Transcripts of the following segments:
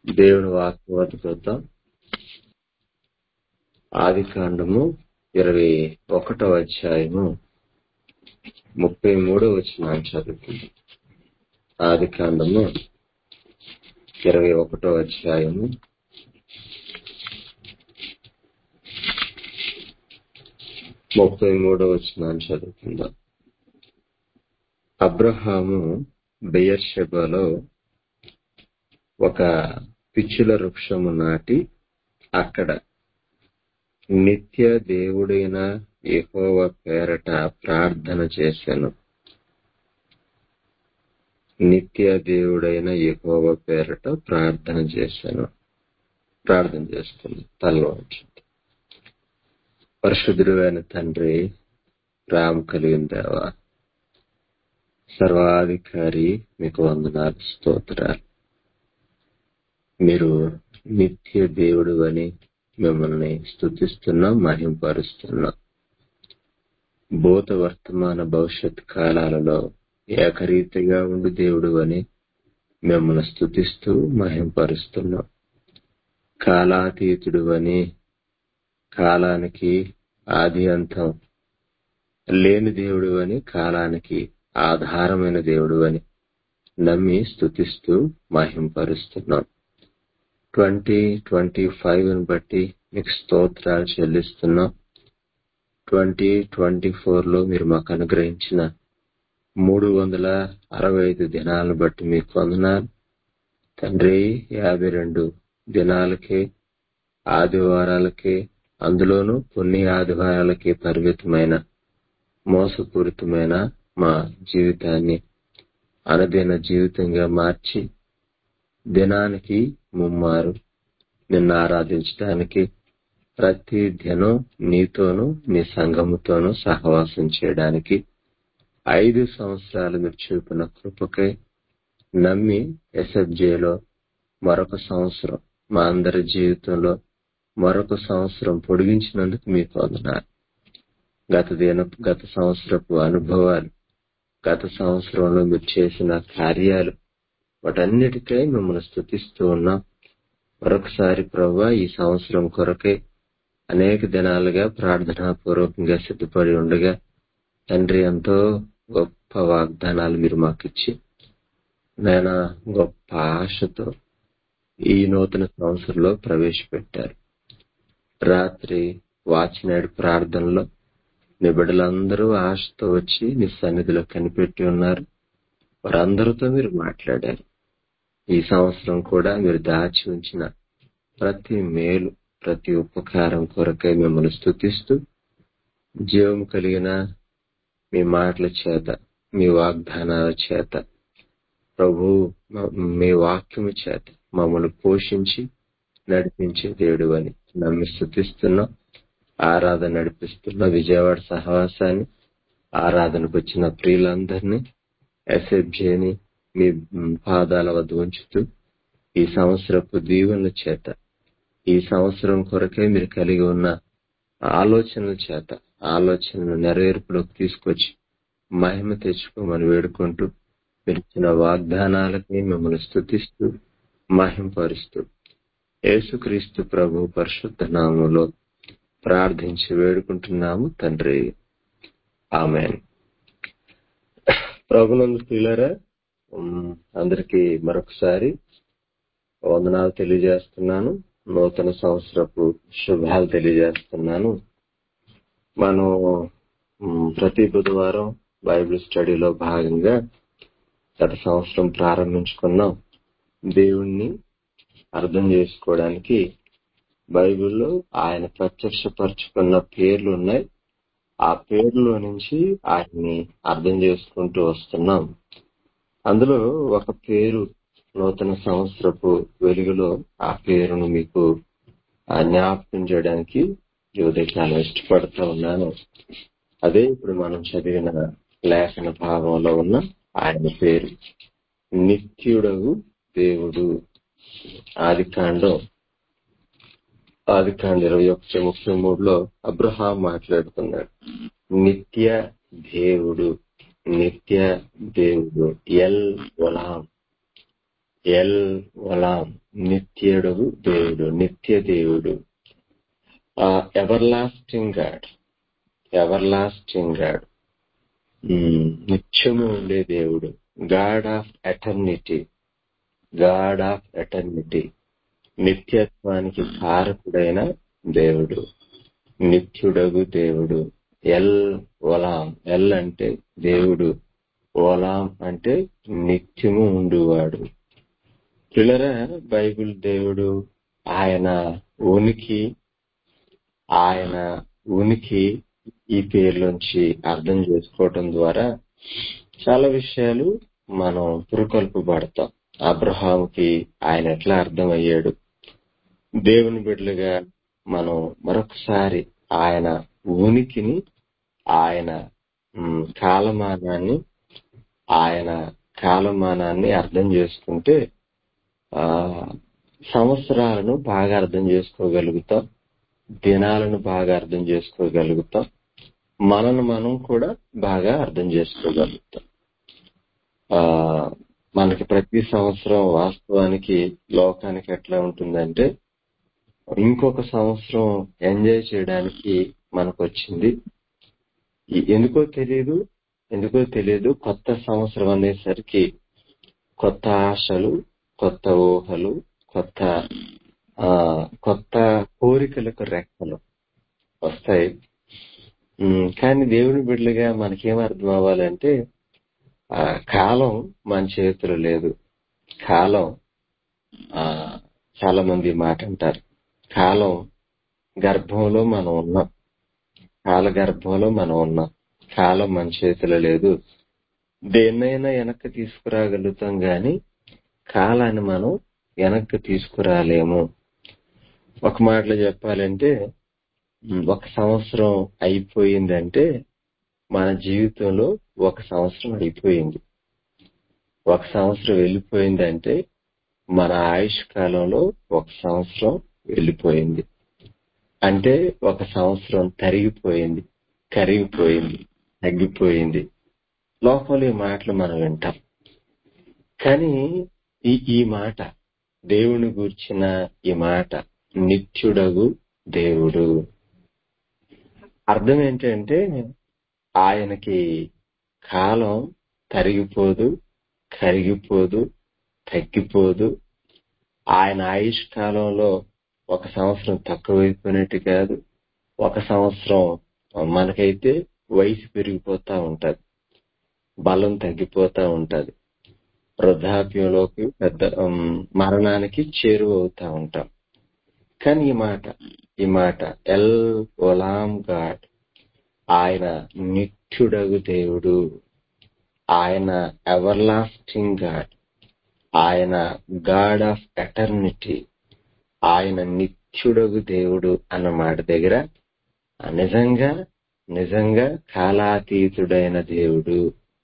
దేవుని వాక్యం వద్ద చూద్దాం ఆది కాండము ఇరవై ఒకటో అధ్యాయము ముప్పై మూడో వచ్చిన చదువుతుంది ఆది కాండము ఇరవై ఒకటో అధ్యాయము ముప్పై మూడో వచ్చిన చదువుకుందాం అబ్రహాము బెయర్షెబలో ఒక పిచ్చుల వృక్షము నాటి అక్కడ నిత్య దేవుడైన యెహోవ పేరట ప్రార్థన చేశాను నిత్య దేవుడైన యెహోవ పేరట ప్రార్థన చేశాను ప్రార్థన చేస్తుంది తల్లో ఉంచండి పరిశుద్ధుడు అయిన తండ్రి రామ్ కలిగిన దేవ సర్వాధికారి మీకు వందనాలు స్తోత్రాలు మీరు నిత్య దేవుడు అని మిమ్మల్ని స్థుతిస్తున్నాం మహింపరుస్తున్నాం భూత వర్తమాన భవిష్యత్ కాలాలలో ఏకరీతిగా ఉండి దేవుడు అని మిమ్మల్ని స్థుతిస్తూ మహింపరుస్తున్నాం కాలాతీతుడు అని కాలానికి ఆది అంతం లేని దేవుడు అని కాలానికి ఆధారమైన దేవుడు అని నమ్మి స్థుతిస్తూ మహింపరుస్తున్నాం ట్వంటీ ట్వంటీ ఫైవ్ ని బట్టి మీకు స్తోత్రాలు చెల్లిస్తున్నాం ట్వంటీ ట్వంటీ ఫోర్ లో మీరు మాకు అనుగ్రహించిన మూడు వందల అరవై ఐదు దినాలను బట్టి మీకు వందనాలు తండ్రి యాభై రెండు దినాలకే ఆదివారాలకే అందులోనూ కొన్ని ఆదివారాలకే పరిమితమైన మోసపూరితమైన మా జీవితాన్ని అనుదిన జీవితంగా మార్చి దినానికి ముమ్మారు నిన్ను ఆరాధించడానికి ప్రతి దినం నీతోనూ నీ సంఘముతోనూ సహవాసం చేయడానికి ఐదు సంవత్సరాలు మీరు చూపిన కృపకై నమ్మి ఎస్ఎఫ్జేలో మరొక సంవత్సరం మా అందరి జీవితంలో మరొక సంవత్సరం పొడిగించినందుకు మీకు వందనాలు గత దిన గత సంవత్సరపు అనుభవాలు గత సంవత్సరంలో మీరు చేసిన కార్యాలు వాటన్నిటికై మిమ్మల్ని స్థుతిస్తూ ఉన్నాం మరొకసారి ప్రభా ఈ సంవత్సరం కొరకై అనేక దినాలుగా ప్రార్థనాపూర్వకంగా సిద్ధపడి ఉండగా తండ్రి ఎంతో గొప్ప వాగ్దానాలు మీరు మాకిచ్చి నేను గొప్ప ఆశతో ఈ నూతన సంవత్సరంలో ప్రవేశపెట్టారు రాత్రి వాచినాడు ప్రార్థనలో నీ బిడ్డలందరూ ఆశతో వచ్చి నీ సన్నిధిలో కనిపెట్టి ఉన్నారు వారందరితో మీరు మాట్లాడారు ఈ సంవత్సరం కూడా మీరు దాచి ఉంచిన ప్రతి మేలు ప్రతి ఉపకారం కొరకై మిమ్మల్ని స్థుతిస్తూ జీవం కలిగిన మీ మాటల చేత మీ వాగ్దానాల చేత ప్రభు మీ వాక్యము చేత మమ్మల్ని పోషించి నడిపించే దేవుడు అని నమ్మి స్థుతిస్తున్నాం ఆరాధన నడిపిస్తున్న విజయవాడ సహవాసాన్ని ఆరాధనకు వచ్చిన ప్రియులందరినీ ఎస్ఎఫ్జేని మీ పాదాల వద్ద ఉంచుతూ ఈ సంవత్సరపు దీవెనల చేత ఈ సంవత్సరం కొరకే మీరు కలిగి ఉన్న ఆలోచనల చేత ఆలోచనలు నెరవేర్పులోకి తీసుకొచ్చి మహిమ తెచ్చుకోమని వేడుకుంటూ మీరు ఇచ్చిన వాగ్దానాలకి మిమ్మల్ని స్థుతిస్తూ మహింపరుస్తూ యేసుక్రీస్తు ప్రభు పరిశుద్ధ నామంలో ప్రార్థించి వేడుకుంటున్నాము తండ్రి ఆమె ప్రభునందు పిల్లరా అందరికీ మరొకసారి వందనాలు తెలియజేస్తున్నాను నూతన సంవత్సరపు శుభాలు తెలియజేస్తున్నాను మనం ప్రతి బుధవారం బైబిల్ స్టడీలో భాగంగా గత సంవత్సరం ప్రారంభించుకున్నాం దేవుణ్ణి అర్థం చేసుకోవడానికి బైబిల్లో ఆయన ప్రత్యక్షపరచుకున్న పేర్లు ఉన్నాయి ఆ పేర్లో నుంచి ఆయన్ని అర్థం చేసుకుంటూ వస్తున్నాం అందులో ఒక పేరు నూతన సంవత్సరపు వెలుగులో ఆ పేరును మీకు జ్ఞాపకం చేయడానికి ఉదయకాలం ఇష్టపడుతూ ఉన్నాను అదే ఇప్పుడు మనం చదివిన లేఖన భాగంలో ఉన్న ఆయన పేరు నిత్యుడవు దేవుడు ఆది కాండం ఆది కాండ ఇరవై ఒకటి ముప్పై మూడులో అబ్రహాం మాట్లాడుతున్నాడు నిత్య దేవుడు నిత్య దేవుడు ఎల్ ఒలాం ఎల్ ఒలాం నిత్యుడు దేవుడు నిత్య దేవుడు everlasting God everlasting God నిత్యము ఉండే దేవుడు God of eternity God of eternity నిత్యత్వానికి కారకుడైన దేవుడు నిత్యుడగు దేవుడు ఎల్ ఒలాం ఎల్ అంటే దేవుడు ఓలాం అంటే నిత్యము ఉండువాడు పిల్లరా బైబిల్ దేవుడు ఆయన ఉనికి ఆయన ఉనికి ఈ పేర్లోంచి అర్థం చేసుకోవటం ద్వారా చాలా విషయాలు మనం పురుకొల్పబడతాం అబ్రహాంకి ఆయన ఎట్లా అర్థమయ్యాడు దేవుని బిడ్డలుగా మనం మరొకసారి ఆయన ఉనికిని ఆయన కాలమానాన్ని ఆయన కాలమానాన్ని అర్థం చేసుకుంటే ఆ సంవత్సరాలను బాగా అర్థం చేసుకోగలుగుతాం దినాలను బాగా అర్థం చేసుకోగలుగుతాం మనను మనం కూడా బాగా అర్థం చేసుకోగలుగుతాం ఆ మనకి ప్రతి సంవత్సరం వాస్తవానికి లోకానికి ఎట్లా ఉంటుందంటే ఇంకొక సంవత్సరం ఎంజాయ్ చేయడానికి మనకు వచ్చింది ఎందుకో తెలియదు ఎందుకో తెలియదు కొత్త సంవత్సరం అనేసరికి కొత్త ఆశలు కొత్త ఊహలు కొత్త ఆ కొత్త కోరికలకు రెక్కలు వస్తాయి కానీ దేవుని బిడ్డలుగా మనకేం అర్థం అవ్వాలంటే ఆ కాలం మన చేతిలో లేదు కాలం ఆ చాలా మంది మాట అంటారు కాలం గర్భంలో మనం ఉన్నాం కాల గర్భంలో మనం ఉన్నాం కాలం మన చేతిలో లేదు దేన్నైనా వెనక్కి తీసుకురాగలుగుతాం గాని కాలాన్ని మనం వెనక్కి తీసుకురాలేము ఒక మాటలో చెప్పాలంటే ఒక సంవత్సరం అయిపోయిందంటే మన జీవితంలో ఒక సంవత్సరం అయిపోయింది ఒక సంవత్సరం వెళ్ళిపోయిందంటే మన ఆయుష్ కాలంలో ఒక సంవత్సరం వెళ్ళిపోయింది అంటే ఒక సంవత్సరం తరిగిపోయింది కరిగిపోయింది తగ్గిపోయింది లోపల ఈ మాటలు మనం వింటాం కానీ ఈ ఈ మాట దేవుని గూర్చిన ఈ మాట నిత్యుడగు దేవుడు అర్థం ఏంటంటే ఆయనకి కాలం తరిగిపోదు కరిగిపోదు తగ్గిపోదు ఆయన ఆయుష్ కాలంలో ఒక సంవత్సరం తక్కువైపోయినట్టు కాదు ఒక సంవత్సరం మనకైతే వయసు పెరిగిపోతా ఉంటది బలం తగ్గిపోతా ఉంటది వృద్ధాప్యంలోకి పెద్ద మరణానికి చేరువవుతా ఉంటాం కానీ ఈ మాట ఈ మాట ఎల్ ఒలాం గాడ్ ఆయన నిత్యుడగు దేవుడు ఆయన ఎవర్ లాస్టింగ్ గాడ్ ఆయన గాడ్ ఆఫ్ ఎటర్నిటీ ఆయన నిత్యుడగు దేవుడు అన్న మాట దగ్గర నిజంగా నిజంగా కాలాతీతుడైన దేవుడు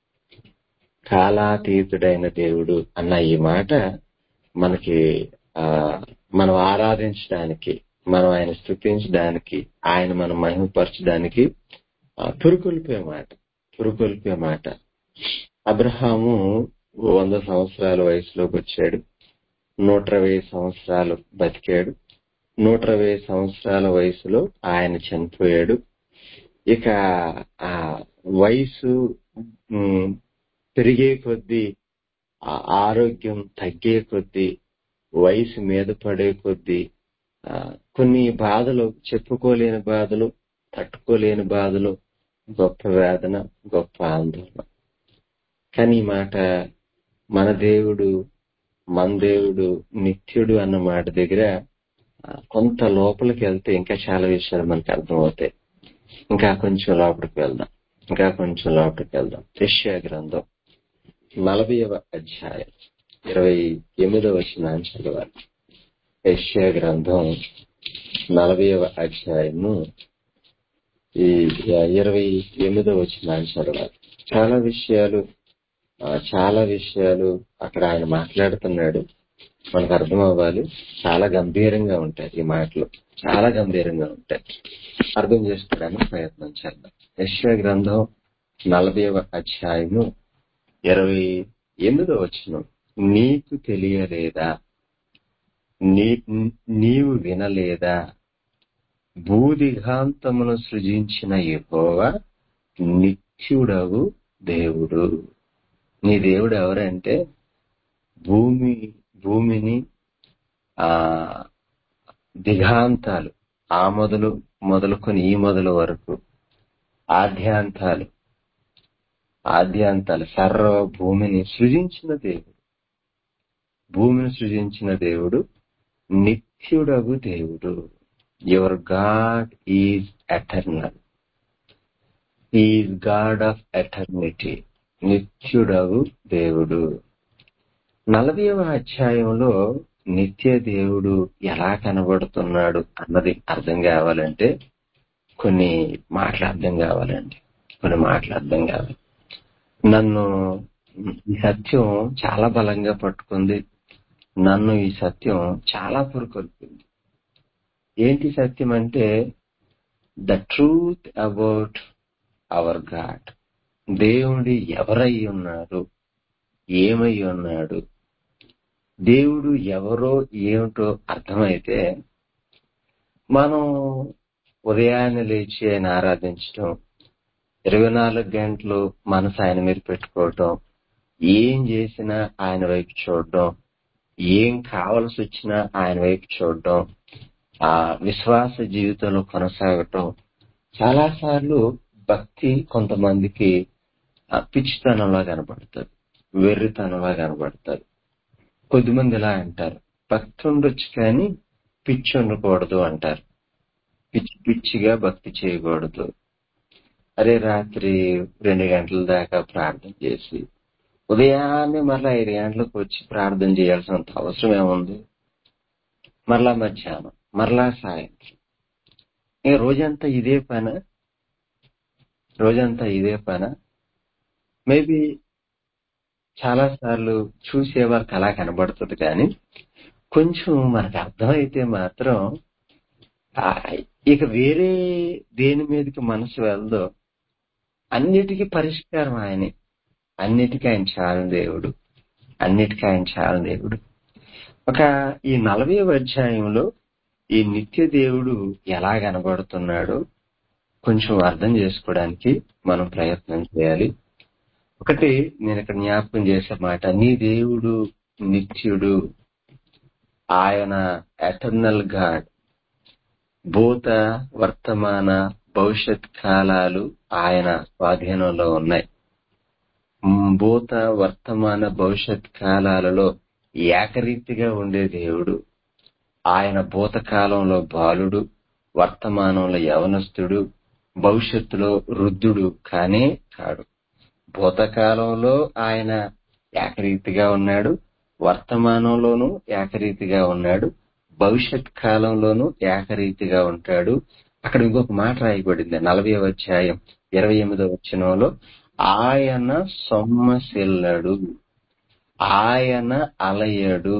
కాలాతీతుడైన దేవుడు అన్న ఈ మాట మనకి ఆ మనం ఆరాధించడానికి మనం ఆయన స్థుతించడానికి ఆయన మనం మహిమపరచడానికి పురుకొల్పే మాట పురుకొల్పే మాట అబ్రహాము వంద సంవత్సరాల వయసులోకి వచ్చాడు నూట ఇరవై సంవత్సరాలు బతికాడు నూట ఇరవై సంవత్సరాల వయసులో ఆయన చనిపోయాడు ఇక ఆ వయసు పెరిగే కొద్దీ ఆరోగ్యం తగ్గే కొద్దీ వయసు మీద పడే కొద్దీ కొన్ని బాధలు చెప్పుకోలేని బాధలు తట్టుకోలేని బాధలు గొప్ప వేదన గొప్ప ఆందోళన కానీ ఈ మాట మన దేవుడు మన దేవుడు నిత్యుడు అన్న మాట దగ్గర కొంత లోపలికి వెళ్తే ఇంకా చాలా విషయాలు మనకు అర్థమవుతాయి ఇంకా కొంచెం లోపలికి వెళ్దాం ఇంకా కొంచెం లోపలికి వెళ్దాం యష్యా గ్రంథం నలభైవ అధ్యాయం ఇరవై ఎనిమిదవ వచనాన్ని చదవాలి యష్యా గ్రంథం నలభైవ అధ్యాయము ఈ ఇరవై ఎనిమిదవ వచనాన్ని చదవాలి చాలా విషయాలు చాలా విషయాలు అక్కడ ఆయన మాట్లాడుతున్నాడు మనకు అర్థం అవ్వాలి చాలా గంభీరంగా ఉంటాయి ఈ మాటలు చాలా గంభీరంగా ఉంటాయి అర్థం చేసుకోవడానికి ప్రయత్నం చేద్దాం యశ్వ గ్రంథం నలభైవ అధ్యాయము ఇరవై ఎనిమిదో వచ్చిన నీకు తెలియలేదా నీ నీవు వినలేదా భూదిఘాంతమును సృజించిన యెహోవా నిత్యుడవు దేవుడు నీ దేవుడు ఎవరంటే భూమి భూమిని ఆ దిగాంతాలు ఆ మొదలు మొదలుకొని ఈ మొదలు వరకు ఆద్యాంతాలు ఆద్యాంతాలు సర్వ భూమిని సృజించిన దేవుడు భూమిని సృజించిన దేవుడు నిత్యుడగు దేవుడు your God is eternal is God of eternity నిత్యుడగు దేవుడు నలభైవ అధ్యాయంలో నిత్య దేవుడు ఎలా కనబడుతున్నాడు అన్నది అర్థం కావాలంటే కొన్ని మాటలు అర్థం కావాలండి కొన్ని మాటలు అర్థం కావాలి నన్ను ఈ సత్యం చాలా బలంగా పట్టుకుంది నన్ను ఈ సత్యం చాలా పురుకొల్పింది ఏంటి సత్యం అంటే the truth about our God దేవుడి ఎవరై ఉన్నారు ఏమై ఉన్నాడు దేవుడు ఎవరో ఏమిటో అర్థమైతే మనం ఉదయాన్నే లేచి ఆయన ఆరాధించడం ఇరవై నాలుగు గంటలు మనసు ఆయన మీద పెట్టుకోవటం ఏం చేసినా ఆయన వైపు చూడడం ఏం కావలసి వచ్చినా ఆయన వైపు చూడడం ఆ విశ్వాస జీవితంలో కొనసాగటం చాలా సార్లు భక్తి కొంతమందికి ఆ పిచ్చితనంలా కనబడుతుంది వెర్రితనంలా కనబడుతుంది కొద్దిమంది ఇలా అంటారు భక్తి ఉండొచ్చు కానీ పిచ్చి ఉండకూడదు అంటారు పిచ్చి పిచ్చిగా భక్తి చేయకూడదు అరే రాత్రి రెండు గంటల దాకా ప్రార్థన చేసి ఉదయాన్నే మరలా ఐదు గంటలకు వచ్చి ప్రార్థన చేయాల్సినంత అవసరం ఏముంది మరలా మధ్యాహ్నం మరలా సాయంత్రం ఇక రోజంతా ఇదే పన రోజంతా ఇదే పన మేబీ చాలా సార్లు చూసే వారికి అలా కనబడుతుంది కానీ కొంచెం మనకు అర్థమైతే మాత్రం ఆ, ఇక వేరే దేని మీదకి మనసు వెళ్దో అన్నిటికీ పరిష్కారం ఆయనే అన్నిటికీ ఆయన చాలని దేవుడు అన్నిటికీ ఆయన చాలని దేవుడు ఒక ఈ నలభై అధ్యాయంలో ఈ నిత్య దేవుడు ఎలా కనబడుతున్నాడో కొంచెం అర్థం చేసుకోవడానికి మనం ప్రయత్నం చేయాలి ఒకటి నేను ఇక్కడ జ్ఞాపకం చేసే మాట నీ దేవుడు నిత్యుడు ఆయన ఎటర్నల్ గాడ్ భూత వర్తమాన భవిష్యత్ కాలాలు ఆయన స్వాధీనంలో ఉన్నాయి మ్, భూత వర్తమాన భవిష్యత్ కాలాలలో ఏకరీతిగా ఉండే దేవుడు ఆయన భూతకాలంలో బాలుడు వర్తమానంలో యవనస్తుడు భవిష్యత్తులో వృద్ధుడు కానే కాడు భూతకాలంలో ఆయన ఏకరీతిగా ఉన్నాడు వర్తమానంలోనూ ఏకరీతిగా ఉన్నాడు భవిష్యత్ కాలంలోనూ ఏకరీతిగా ఉంటాడు అక్కడ ఇంకొక మాట రాయబడింది నలభై అధ్యాయం ఇరవై ఎనిమిదో వచనంలో ఆయన సొమ్మసిల్లడు ఆయన అలయడు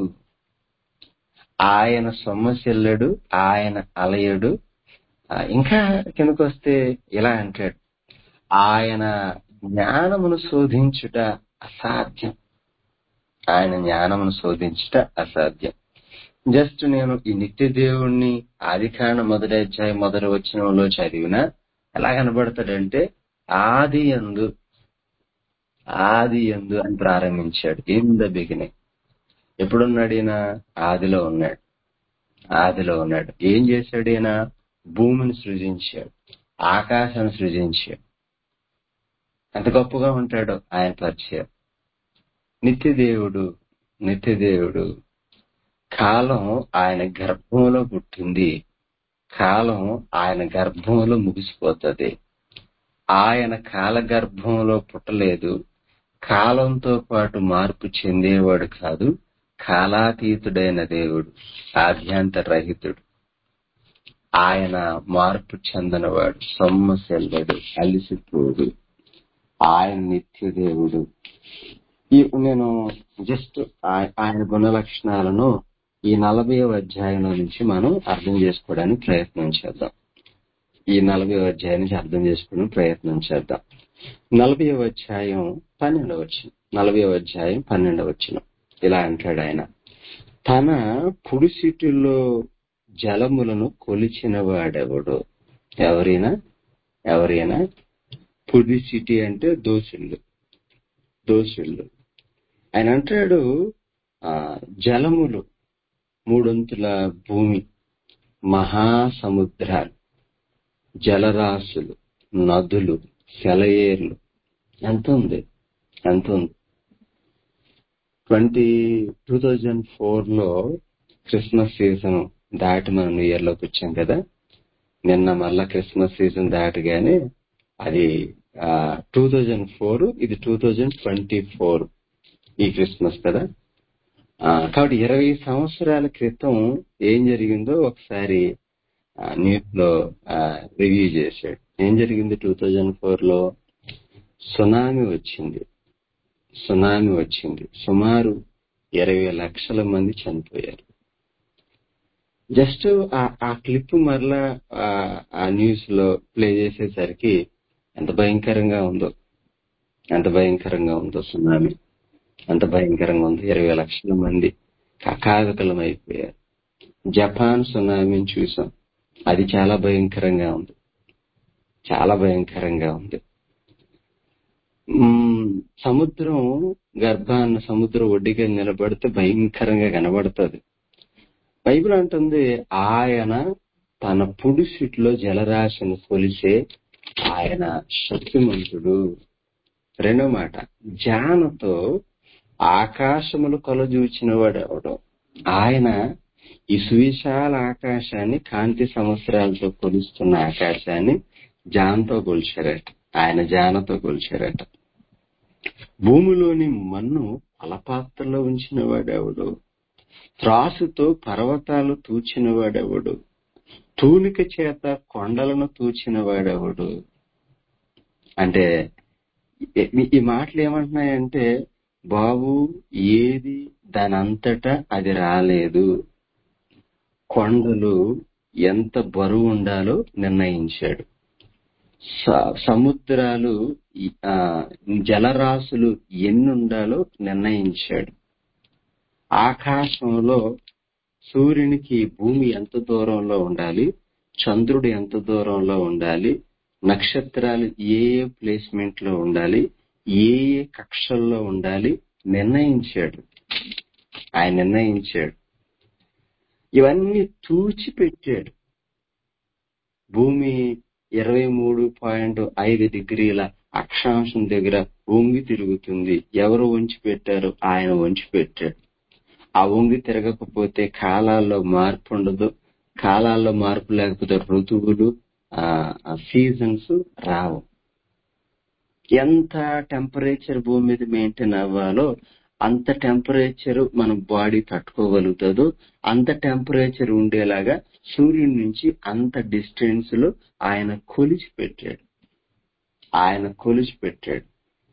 ఆయన సొమ్మసిల్లడు ఆయన అలయడు ఆ, ఇంకా కిందకొస్తే ఇలా అంటాడు ఆయన జ్ఞానమును శోధించుట అసాధ్యం ఆయన జ్ఞానమును శోధించుట అసాధ్యం జస్ట్ నేను ఈ నిత్య దేవుణ్ణి ఆదికాండ మొదటి అధ్యాయం మొదటి వచనంలో చదివిన ఎలా కనబడతాడంటే ఆది ఎందు ఆది ఎందు అని ప్రారంభించాడు ఇన్ ద బిగినింగ్ ఎప్పుడున్నాడు ఈయన ఆదిలో ఉన్నాడు ఆదిలో ఉన్నాడు ఏం చేశాడు ఈయన భూమిని సృజించాడు ఆకాశాన్ని సృజించాడు ఎంత గొప్పగా ఉంటాడో ఆయన పరిచయం నిత్యదేవుడు నిత్యదేవుడు కాలం ఆయన గర్భంలో పుట్టింది కాలం ఆయన గర్భంలో ముగిసిపోతుంది ఆయన కాల గర్భంలో పుట్టలేదు కాలంతో పాటు మార్పు చెందేవాడు కాదు కాలాతీతుడైన దేవుడు ఆద్యాంత రహితుడు ఆయన మార్పు చెందనవాడు సొమ్మసెల్లడు అలిసిపోడు ఆయన నిత్య దేవుడు ఈ నేను జస్ట్ ఆయ- ఆయన గుణ లక్షణాలను ఈ నలభై అధ్యాయంలో నుంచి మనం అర్థం చేసుకోవడానికి ప్రయత్నం చేద్దాం ఈ నలభై అధ్యాయం నుంచి అర్థం చేసుకోవడానికి ప్రయత్నం చేద్దాం నలభై అధ్యాయం పన్నెండవ వచ్చిన నలభై అధ్యాయం పన్నెండవ వచ్చిన ఇలా అంటాడు ఆయన తన కుడిసిటిలో జలములను కొలిచిన వాడెవడు ఎవరైనా ఎవరైనా కుడిసిటి అంటే దోషుళ్ళు దోషుళ్ళు ఆయన అంటాడు ఆ జలములు మూడొంతుల భూమి మహాసముద్రాలు జలరాశులు నదులు సెలయేర్లు ఎంత ఉంది ఎంత ఉంది ట్వంటీ టూ థౌజండ్ ఫోర్ లో క్రిస్మస్ సీజన్ దాటి మనం న్యూ ఇయర్ లోకి వచ్చాం కదా నిన్న మళ్ళా క్రిస్మస్ సీజన్ దాటగానే అది టూ థౌజండ్ ఫోర్ ఇది టూ థౌజండ్ ట్వంటీ ఫోర్ ఈ క్రిస్మస్ కదా ఆ, కాబట్టి ఇరవై సంవత్సరాల క్రితం ఏం జరిగిందో ఒకసారి న్యూస్ లో రివ్యూ చేశాడు ఏం జరిగింది టూ థౌజండ్ ఫోర్ లో సునామీ వచ్చింది సునామీ వచ్చింది సుమారు ఇరవై లక్షల మంది చనిపోయారు జస్ట్ ఆ- ఆ క్లిప్ మరలా ఆ- ఆ న్యూస్ లో ప్లే చేసేసరికి ఎంత భయంకరంగా ఉందో ఎంత భయంకరంగా ఉందో సునామీ ఎంత భయంకరంగా ఉందో ఇరవై లక్షల మంది కకావికలం అయిపోయారు జపాన్ సునామీని చూసాం అది చాలా భయంకరంగా ఉంది చాలా భయంకరంగా ఉంది మ్మ్, సముద్రం గర్భాన్న సముద్రం ఒడ్డుగా నిలబడితే భయంకరంగా కనబడుతుంది బైబిల్ అంటుంది ఆయన తన పుడిసిట్లో జలరాశిని కొలిసే ఆయన శక్తిమంతుడు రెండో మాట జానతో ఆకాశములు కొలజూచిన వాడు ఎవడో ఆయన ఈ సువిశాల ఆకాశాన్ని కాంతి సంవత్సరాలతో కొలుస్తున్న ఆకాశాన్ని జానతో కొలిచారట ఆయన జానతో కొలిచారట భూమిలోని మన్ను అలపాత్రలో ఉంచిన వాడెవడు త్రాసుతో పర్వతాలు తూచిన వాడెవడు తూనిక చేత కొండలను తూచిన వాడెవడు అంటే ఈ- ఈ మాటలు ఏమంటున్నాయంటే బాబు ఏది దానంతటా అది రాలేదు కొండలు ఎంత బరువు ఉండాలో నిర్ణయించాడు స- సముద్రాలు ఈ- ఆ, జలరాశులు ఎన్ని ఉండాలో నిర్ణయించాడు ఆకాశంలో సూర్యునికి భూమి ఎంత దూరంలో ఉండాలి చంద్రుడు ఎంత దూరంలో ఉండాలి నక్షత్రాలు ఏ ఏ ప్లేస్మెంట్ లో ఉండాలి ఏ ఏ కక్షల్లో ఉండాలి నిర్ణయించాడు ఆయన నిర్ణయించాడు ఇవన్నీ తూచిపెట్టాడు భూమి ఇరవై మూడు పాయింట్ ఐదు డిగ్రీల అక్షాంశం దగ్గర వంగి తిరుగుతుంది ఎవరు వంచి పెట్టారు ఆయన వంచి పెట్టాడు ఆ వంగి తిరగకపోతే కాలాల్లో మార్పు ఉండదు కాలాల్లో మార్పు లేకపోతే ఋతువులు ఆ సీజన్స్ రావు ఎంత టెంపరేచర్ భూమి మీద మెయింటైన్ అవ్వాలో అంత టెంపరేచర్ మన బాడీ తట్టుకోగలుగుతుందో అంత టెంపరేచర్ ఉండేలాగా సూర్యుడి నుంచి అంత డిస్టెన్స్ లో ఆయన కొలిచి పెట్టాడు ఆయన కొలిచి పెట్టాడు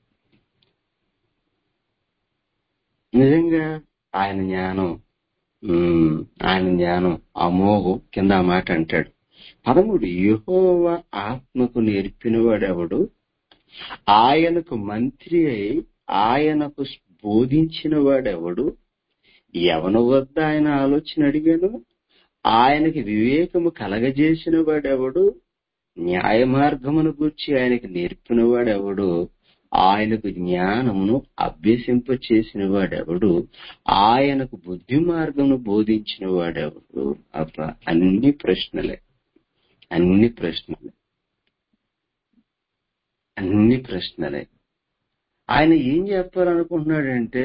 నిజంగా ఆయన జ్ఞానం ఉమ్, ఆయన జ్ఞానం అమోఘం కింద ఆ మాట అంటాడు పదమూడు యహోవ ఆత్మకు నేర్పినవాడెవడు ఆయనకు మంత్రి అయి ఆయనకు బోధించిన వాడెవడు ఎవని వద్ద ఆయన ఆలోచన అడిగాను ఆయనకి వివేకము కలగజేసిన వాడెవడు న్యాయ మార్గమును గూర్చి ఆయనకి నేర్పిన వాడెవడు ఆయనకు జ్ఞానమును అభ్యసింప చేసిన వాడెవడు ఆయనకు బుద్ధి మార్గమును బోధించిన వాడెవడు అబ్బా అన్ని ప్రశ్నలే అన్ని ప్రశ్నలే అన్ని ప్రశ్నలే ఆయన ఏం చెప్పాలనుకుంటున్నాడంటే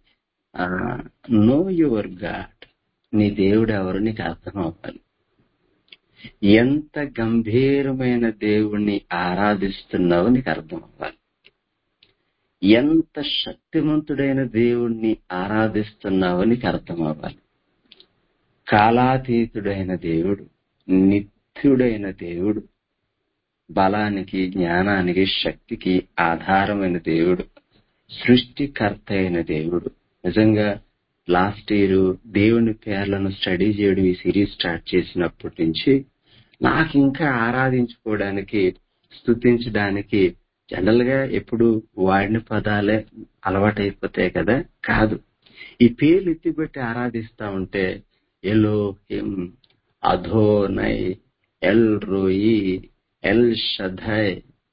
నో యువర్ గాడ్ నీ దేవుడు ఎవరు నీకు అర్థం అవ్వాలి ఎంత గంభీరమైన దేవుణ్ణి ఆరాధిస్తున్నావో నీకు అర్థం అవ్వాలి ఎంత శక్తివంతుడైన దేవుణ్ణి ఆరాధిస్తున్నావో నీకు అర్థం అవ్వాలి కాలాతీతుడైన దేవుడు నిత్యుడైన దేవుడు బలానికి జ్ఞానానికి శక్తికి ఆధారమైన దేవుడు సృష్టికర్త అయిన దేవుడు నిజంగా లాస్ట్ ఇయర్ దేవుని పేర్లను స్టడీ చేయడం ఈ సిరీస్ స్టార్ట్ చేసినప్పటి నుంచి నాకు ఇంకా ఆరాధించుకోవడానికి స్తుతించడానికి జనరల్ గా ఎప్పుడు వాడిన పదాలే అలవాటైపోతాయి కదా కాదు ఈ పేర్లు ఎత్తిపెట్టి ఆరాధిస్తా ఉంటే Elohim Adonai El Roi El Shaddai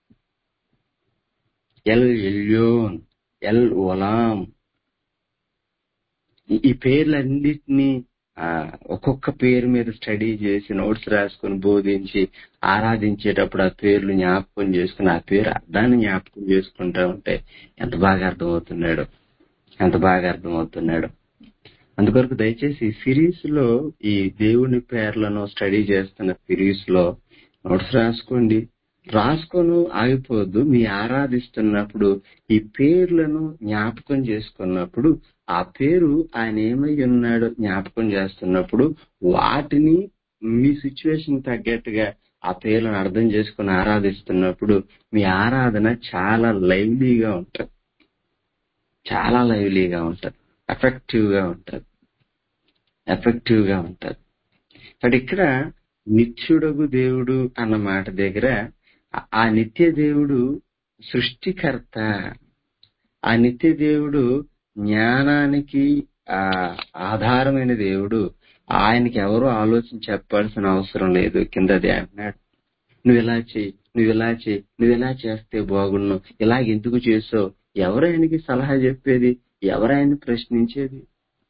El Elyon El Olam ఈ- ఈ పేర్లన్నిటినీ ఆ, ఒక్కొక్క పేరు మీద స్టడీ చేసి నోట్స్ రాసుకుని బోధించి ఆరాధించేటప్పుడు ఆ పేర్లు జ్ఞాపకం చేసుకుని ఆ పేరు అర్థాన్ని జ్ఞాపకం చేసుకుంటా ఉంటే ఎంత బాగా అర్థమవుతున్నాడు ఎంత బాగా అర్థమవుతున్నాడు అందుకొరకు దయచేసి ఈ సిరీస్ లో ఈ దేవుని పేర్లను స్టడీ చేస్తున్న సిరీస్ లో నోట్స్ రాసుకోండి రాసుకొని ఆగిపోద్దు మీ ఆరాధిస్తున్నప్పుడు ఈ పేర్లను జ్ఞాపకం చేసుకున్నప్పుడు ఆ పేరు ఆయన ఏమై ఉన్నాడో జ్ఞాపకం చేస్తున్నప్పుడు వాటిని మీ సిచ్యువేషన్ తగ్గట్టుగా ఆ పేర్లను అర్థం చేసుకుని ఆరాధిస్తున్నప్పుడు మీ ఆరాధన చాలా లైవ్లీగా ఉంటది చాలా లైవ్లీగా ఉంటది ఎఫెక్టివ్ గా ఉంటది ఎఫెక్టివ్ గా ఉంటది బట్ ఇక్కడ నిత్యుడగు దేవుడు అన్న మాట దగ్గర ఆ- ఆ నిత్య దేవుడు సృష్టికర్త ఆ నిత్య దేవుడు జ్ఞానానికి ఆ ఆధారమైన దేవుడు ఆయనకి ఎవరు ఆలోచన చెప్పాల్సిన అవసరం లేదు కిందది అంటున్నాడు నువ్వు ఇలా చెయ్యి నువ్వు ఇలా చెయ్యి నువ్వు ఇలా చేస్తే బాగున్ను ఇలా ఎందుకు చేసావు ఎవరు ఆయనకి సలహా చెప్పేది ఎవరు ఆయన ప్రశ్నించేది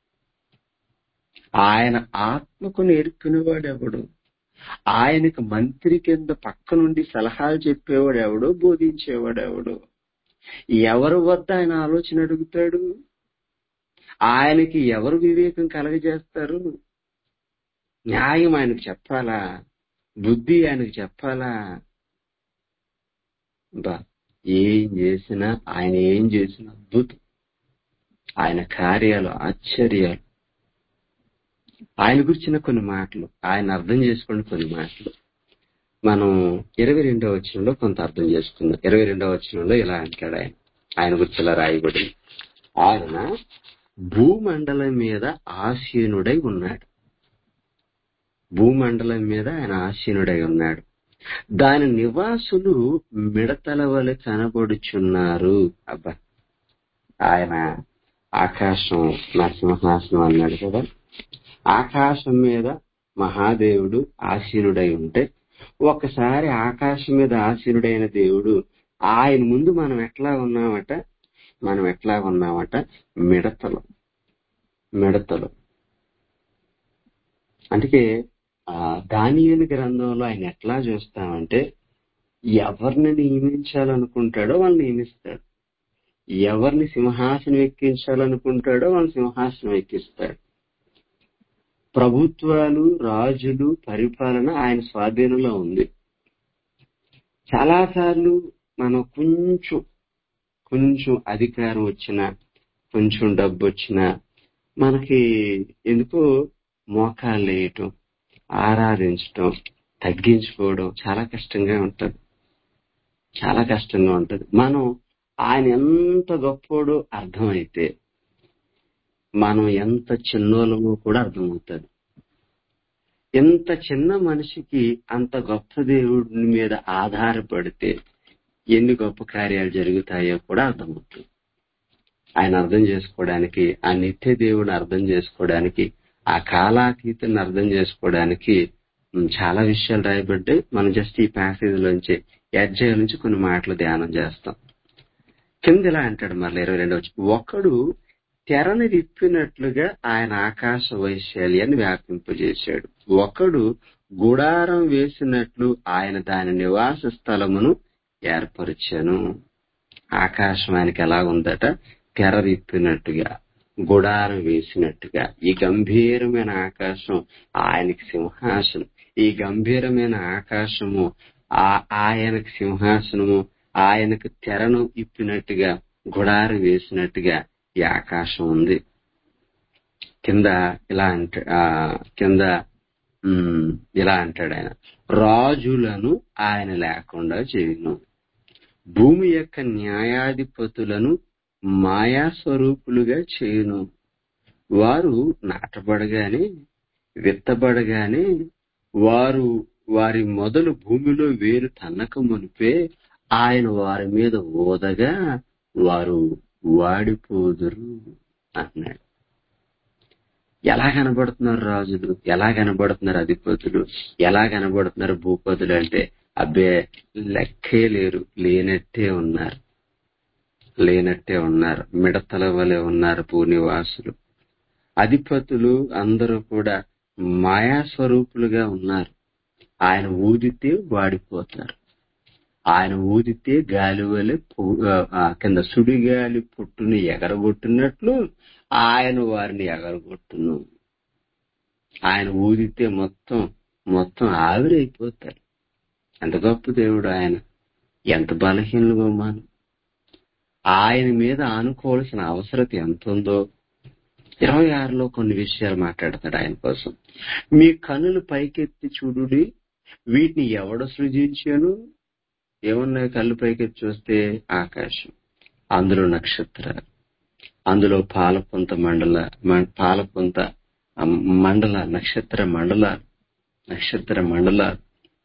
ఆయన ఆత్మకు నేర్పినవాడు ఎవడు ఆయనకు మంత్రి కింద పక్క నుండి సలహాలు చెప్పేవాడు ఎవడో బోధించేవాడు ఎవడు ఎవరి వద్ద ఆయన ఆలోచన అడుగుతాడు ఆయనకి ఎవరు వివేకం కలగజేస్తారు న్యాయం ఆయనకు చెప్పాలా బుద్ధి ఆయనకు చెప్పాలా బా ఏం చేసినా ఆయన ఏం చేసినా అద్భుతం ఆయన కార్యాలు ఆశ్చర్యాలు ఆయన గురించిన కొన్ని మాటలు ఆయన అర్థం చేసుకున్న కొన్ని మాటలు మనం ఇరవై రెండవ వచనంలో కొంత అర్థం చేసుకుందాం ఇరవై రెండవ వచనంలో ఇలా అంటాడు ఆయన ఆయన గురించి ఇలా రాయబడింది ఆయన భూమండలం మీద ఆసీనుడై ఉన్నాడు భూమండలం మీద ఆయన ఆసీనుడై ఉన్నాడు దాని నివాసులు మిడతల వలె కనబడుచున్నారు అబ్బా ఆయన ఆకాశం నరసింహాసనం అన్నాడు కదా ఆకాశం మీద మహాదేవుడు ఆసీనుడై ఉంటే ఒకసారి ఆకాశం మీద ఆసీనుడైన దేవుడు ఆయన ముందు మనం ఎట్లా ఉన్నామట మనం ఎట్లా ఉన్నామట మిడతలు మిడతలు అందుకే ఆ దానియేలు గ్రంథంలో ఆయన ఎట్లా చూస్తామంటే ఎవరిని నియమించాలనుకుంటాడో వాళ్ళని నియమిస్తాడు ఎవరిని సింహాసనం ఎక్కించాలనుకుంటాడో వాళ్ళని సింహాసనం ఎక్కిస్తాడు ప్రభుత్వాలు రాజులు పరిపాలన ఆయన స్వాధీనంలో ఉంది చాలా సార్లు మనం కొంచెం కొంచెం అధికారం వచ్చినా కొంచెం డబ్బు వచ్చినా మనకి ఎందుకో మోకాలు వేయటం ఆరాధించటం తగ్గించుకోవడం చాలా కష్టంగా ఉంటది చాలా కష్టంగా ఉంటది మనం ఆయన ఎంత గొప్పోడో అర్థమైతే మనం ఎంత చిన్నోళ్ళమో కూడా అర్థమవుతుంది ఎంత చిన్న మనిషికి అంత గొప్ప దేవుడి మీద ఆధారపడితే ఎన్ని గొప్ప కార్యాలు జరుగుతాయో కూడా అర్థమవుతుంది ఆయన అర్థం చేసుకోవడానికి ఆ నిత్య దేవుడిని అర్థం చేసుకోవడానికి ఆ కాలాతీతాన్ని అర్థం చేసుకోవడానికి ఉమ్, చాలా విషయాలు రాయబడ్డాయి మనం జస్ట్ ఈ ప్యాసేజ్ లోంచి అధ్యాయం నుంచి కొన్ని మాటలు ధ్యానం చేస్తాం కింద ఇలా అంటాడు మరలా ఇరవై రెండవ ఒకడు తెరని విప్పినట్లుగా ఆయన ఆకాశ వైశాల్యాన్ని వ్యాపింపజేశాడు ఒకడు గుడారం వేసినట్లు ఆయన దాని నివాస స్థలమును ఏర్పరిచాను ఆకాశం ఆయనకి ఎలా ఉందట తెర విప్పినట్టుగా గుడారం వేసినట్టుగా ఈ గంభీరమైన ఆకాశం ఆయనకి సింహాసనం ఈ గంభీరమైన ఆకాశము ఆ ఆయనకు సింహాసనము ఆయనకు తెరను ఇప్పినట్టుగా గుడారం వేసినట్టుగా ఈ ఆకాశం ఉంది కింద ఇలా అంట ఆ, కింద ఉమ్, ఇలా అంటాడు ఆయన రాజులను ఆయన లేకుండా చేయును భూమి యొక్క న్యాయాధిపతులను మాయా స్వరూపులుగా చేయును వారు నాటబడగానే విత్తబడగానే వారు వారి మొదలు భూమిలో వేరు తన్నక మునిపే ఆయన వారి మీద ఓదగా వారు వాడిపోదురు అన్నాడు ఎలా కనబడుతున్నారు రాజులు ఎలా కనబడుతున్నారు అధిపతులు ఎలా కనబడుతున్నారు భూపతులు అంటే అబ్బే లెక్కే లేరు లేనట్టే ఉన్నారు లేనట్టే ఉన్నారు మిడతల వలె ఉన్నారు భూనివాసులు అధిపతులు అందరూ కూడా మాయా స్వరూపులుగా ఉన్నారు ఆయన ఊదితే వాడిపోతారు ఆయన ఊదితే గాలి వలె పు- ఆ, కింద సుడిగాలి పుట్టుని ఎగరగొట్టినట్లు ఆయన వారిని ఎగరగొట్టును ఆయన ఊదితే మొత్తం మొత్తం ఆవిరైపోతారు ఎంత గొప్ప దేవుడు ఆయన ఎంత బలహీనులుగా మనం ఆయన మీద ఆనుకోవాల్సిన అవసరత ఎంత ఉందో ఇరవై ఆరులో కొన్ని విషయాలు మాట్లాడతాడు ఆయన కోసం మీ కనులు పైకెత్తి చూడుడి వీటిని ఎవడ సృజించాను ఏమున్నాయి కళ్ళు పైకెత్తి చూస్తే ఆకాశం అందులో నక్షత్రాలు అందులో పాలపుంత మండల మ- పాలపుంత ఆ, మండల నక్షత్ర మండలాలు నక్షత్ర మండలాలు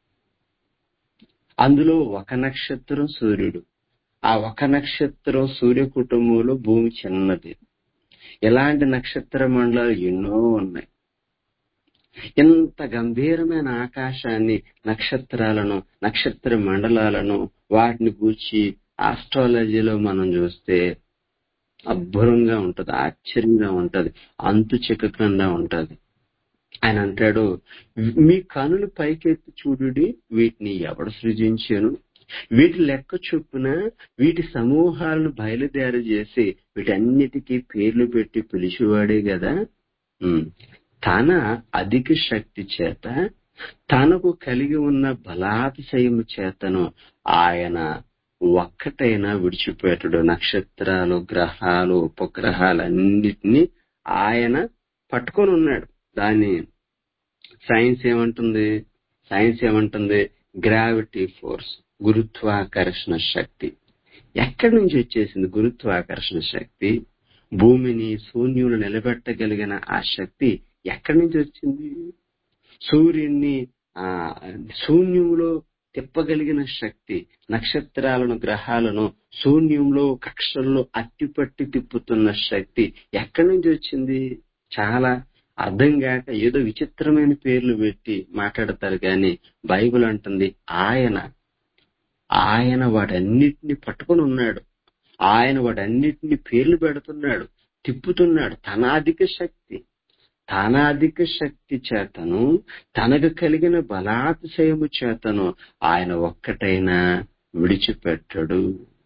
అందులో ఒక నక్షత్రం సూర్యుడు ఆ ఒక నక్షత్రం సూర్య కుటుంబంలో భూమి చిన్నది ఇలాంటి నక్షత్ర మండలాలు ఎన్నో ఉన్నాయి ఇంత గంభీరమైన ఆకాశాన్ని నక్షత్రాలను నక్షత్ర మండలాలను వాటిని గూర్చి ఆస్ట్రాలజీలో మనం చూస్తే అబ్బురంగా ఉంటది ఆశ్చర్యంగా ఉంటది అంతు చిక్కకుండా ఉంటది ఆయన అంటాడు మీ కనులు పైకెత్తి చూడుడి వీటిని ఎవడు సృజించాను వీటి లెక్క చొప్పున వీటి సమూహాలను బయలుదేరి చేసి వీటన్నిటికీ పేర్లు పెట్టి పిలిచేవాడే కదా ఉమ్. తన అధిక శక్తి చేత తనకు కలిగి ఉన్న బలాతిశయము చేతను ఆయన ఒక్కటైనా విడిచిపెట్టడు నక్షత్రాలు గ్రహాలు ఉపగ్రహాలన్నిటినీ ఆయన పట్టుకొని ఉన్నాడు దాన్ని సైన్స్ ఏమంటుంది సైన్స్ ఏమంటుంది గ్రావిటీ ఫోర్స్ గురుత్వాకర్షణ శక్తి ఎక్కడి నుంచి వచ్చేసింది గురుత్వాకర్షణ శక్తి భూమిని శూన్యులు నిలబెట్టగలిగిన ఆ శక్తి ఎక్కడి నుంచి వచ్చింది సూర్యుణ్ణి ఆ శూన్యంలో తిప్పగలిగిన శక్తి నక్షత్రాలను గ్రహాలను శూన్యంలో కక్షల్లో అట్టిపట్టి తిప్పుతున్న శక్తి ఎక్కడి నుంచి వచ్చింది చాలా అర్థం కాక ఏదో విచిత్రమైన పేర్లు పెట్టి మాట్లాడతారు కానీ బైబిల్ అంటుంది ఆయన ఆయన వాటన్నిటిని పట్టుకొని ఉన్నాడు ఆయన వాటన్నిటిని పేర్లు పెడుతున్నాడు తిప్పుతున్నాడు తన అధిక శక్తి తన అధిక శక్తి చేతను తనకు కలిగిన బలాతిశయము చేతను ఆయన ఒక్కటైనా విడిచిపెట్టడు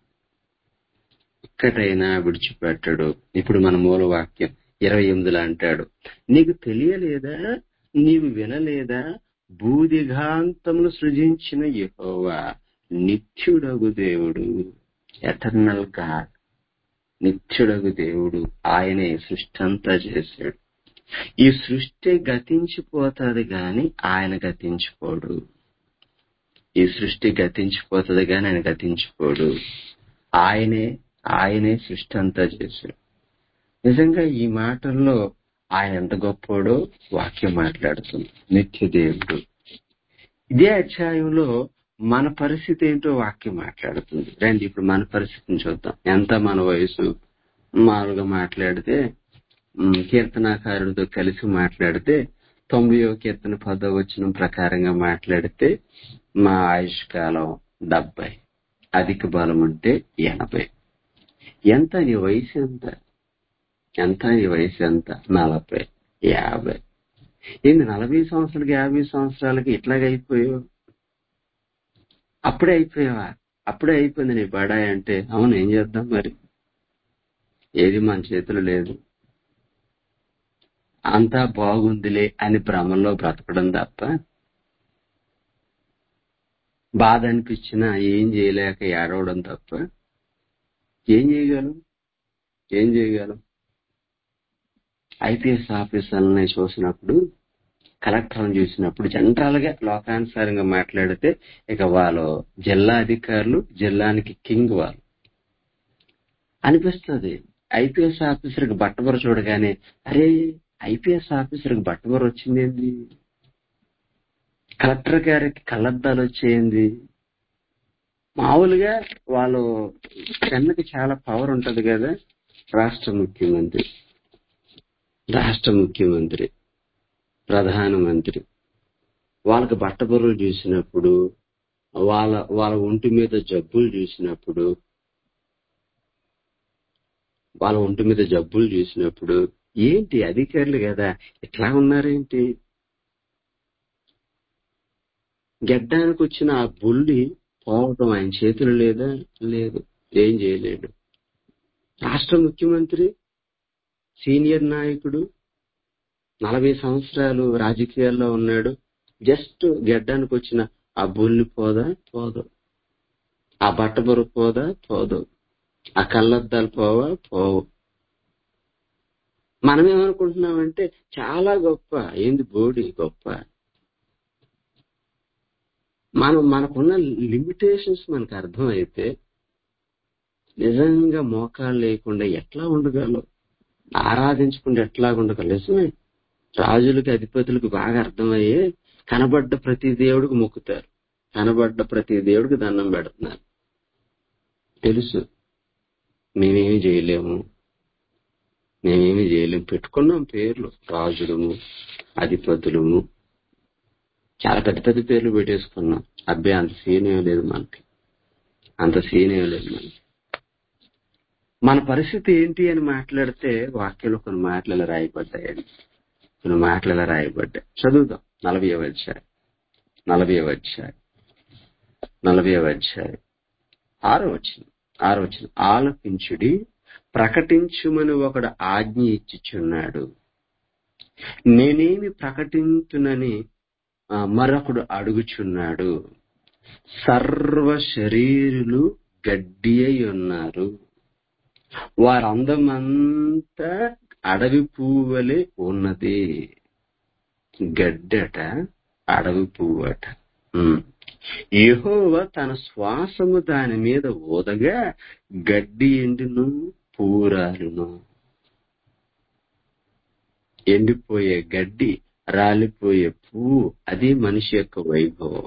ఒక్కటైనా విడిచిపెట్టడు ఇప్పుడు మన మూల వాక్యం ఇరవై ఎనిమిదిలో అంటాడు నీకు తెలియలేదా నీవు వినలేదా భూదిఘాంతమును సృజించిన యెహోవా నిత్యుడగు దేవుడు ఎటర్నల్ గాడ్ నిత్యుడగు దేవుడు ఆయనే సృష్టి అంతా చేశాడు ఈ సృష్టి గతించిపోతుంది గాని ఆయన గతించిపోడు ఈ సృష్టి గతించిపోతుంది గాని ఆయన గతించిపోడు ఆయనే ఆయనే సృష్టి అంతా చేశాడు నిజంగా ఈ మాటల్లో ఆయన ఎంత గొప్పోడో వాక్యం మాట్లాడుతుంది నిత్య దేవుడు ఇదే అధ్యాయంలో మన పరిస్థితి ఏంటో వాక్యం మాట్లాడుతుంది రండి ఇప్పుడు మన పరిస్థితిని చూద్దాం ఎంత మన వయసు మామూలుగా మాట్లాడితే ఉమ్, కీర్తనాకారుడితో కలిసి మాట్లాడితే తొంభయో కీర్తన పదో వచ్చిన ప్రకారంగా మాట్లాడితే మా ఆయుష్ కాలం డెబ్బై అధిక బలం అంటే ఎనభై ఎంత నీ వయసు ఎంత ఎంత నీ వయసు ఎంత నలభై యాభై ఏంది నలభై సంవత్సరాలకి యాభై సంవత్సరాలకి ఇట్లాగ అయిపోయావు అప్పుడే అయిపోయావా అప్పుడే అయిపోయింది నీ బడాయి అంటే అవును ఏం చేద్దాం మరి ఏది మన చేతులు లేదు అంతా బాగుందిలే అని భ్రమంలో బ్రతకడం తప్ప బాధ అనిపించినా ఏం చేయలేక ఏడవడం తప్ప ఏం చేయగలం ఏం చేయగలం ఐపీఎస్ ఆఫీసర్లని చూసినప్పుడు కలెక్టర్ని చూసినప్పుడు జనరల్ గా లోకానుసారంగా మాట్లాడితే ఇక వాళ్ళు జిల్లా అధికారులు జిల్లానికి కింగ్ వాళ్ళు అనిపిస్తుంది ఐపీఎస్ ఆఫీసర్కి బట్టబొర చూడగానే అరే ఐపీఎస్ ఆఫీసర్కి బట్టబొర వచ్చిందేంది కలెక్టర్ గారికి కళ్ళద్దాలు వచ్చేయంది మామూలుగా వాళ్ళు పెన్నుకి చాలా పవర్ ఉంటది కదా రాష్ట్ర ముఖ్యమంత్రి రాష్ట్ర ముఖ్యమంత్రి ప్రధానమంత్రి వాళ్ళకి బట్టబొర్రలు చూసినప్పుడు వాళ్ళ వాళ్ళ ఒంటి మీద జబ్బులు చూసినప్పుడు వాళ్ళ ఒంటి మీద జబ్బులు చూసినప్పుడు ఏంటి అధికారులు కదా ఇట్లా ఉన్నారేంటి గెడ్డానికి వచ్చిన ఆ బుల్లి పోవటం ఆయన చేతులు లేదా లేదు ఏం చేయలేడు రాష్ట్ర ముఖ్యమంత్రి సీనియర్ నాయకుడు నలభై సంవత్సరాలు రాజకీయాల్లో ఉన్నాడు జస్ట్ గెడ్డానికి వచ్చిన ఆ బుల్లి పోదా పోదు ఆ బట్టబొర పోదా పోదు ఆ కళ్ళద్దాలు పోవా పోవు మనం ఏమనుకుంటున్నామంటే చాలా గొప్ప ఏంది బోడి గొప్ప మనం మనకున్న లిమిటేషన్స్ మనకు అర్థమైతే నిజంగా మోకాలు లేకుండా ఎట్లా ఉండగలం ఆరాధించకుండా ఎట్లా ఉండగలం నిజమే రాజులకి అధిపతులకు బాగా అర్థమయ్యే కనబడ్డ ప్రతి దేవుడికి మొక్కుతారు కనబడ్డ ప్రతి దేవుడికి దండం పెడుతున్నారు తెలుసు మేమేమి చేయలేము మేమేమి చేయలేము పెట్టుకున్నాం పేర్లు రాజులము అధిపతులము చాలా పెద్ద పెద్ద పేర్లు పెట్టేసుకున్నాం అబ్బాయి అంత సీన్ ఏం లేదు మనకి అంత సీన్ ఏం లేదు మనకి మన పరిస్థితి ఏంటి అని మాట్లాడితే వాక్యంలో కొన్ని మాటలు ఇలా రాయబడ్డాయండి కొన్ని మాటలు ఇలా రాయబడ్డాయి చదువుదాం నలభై అధ్యాయం నలభై అధ్యాయం నలభై అధ్యాయం ఆరో వచ్చిన ఆరో వచ్చిన ఆలపించుడి ప్రకటించుమని ఒకడు ఆజ్ఞ ఇచ్చిచున్నాడు నేనేమి ప్రకటించునని ఆ, మరొకడు అడుగుచున్నాడు సర్వ శరీరులు గడ్డి అయి ఉన్నారు వారందమంతా అడవి పువ్వులే ఉన్నది గడ్డట అడవి పువ్వట ఉమ్. యెహోవా తన శ్వాసము దాని మీద ఊదగా గడ్డి ఎండును పూరాలును ఎండిపోయే గడ్డి రాలిపోయే పువ్వు అది మనిషి యొక్క వైభవం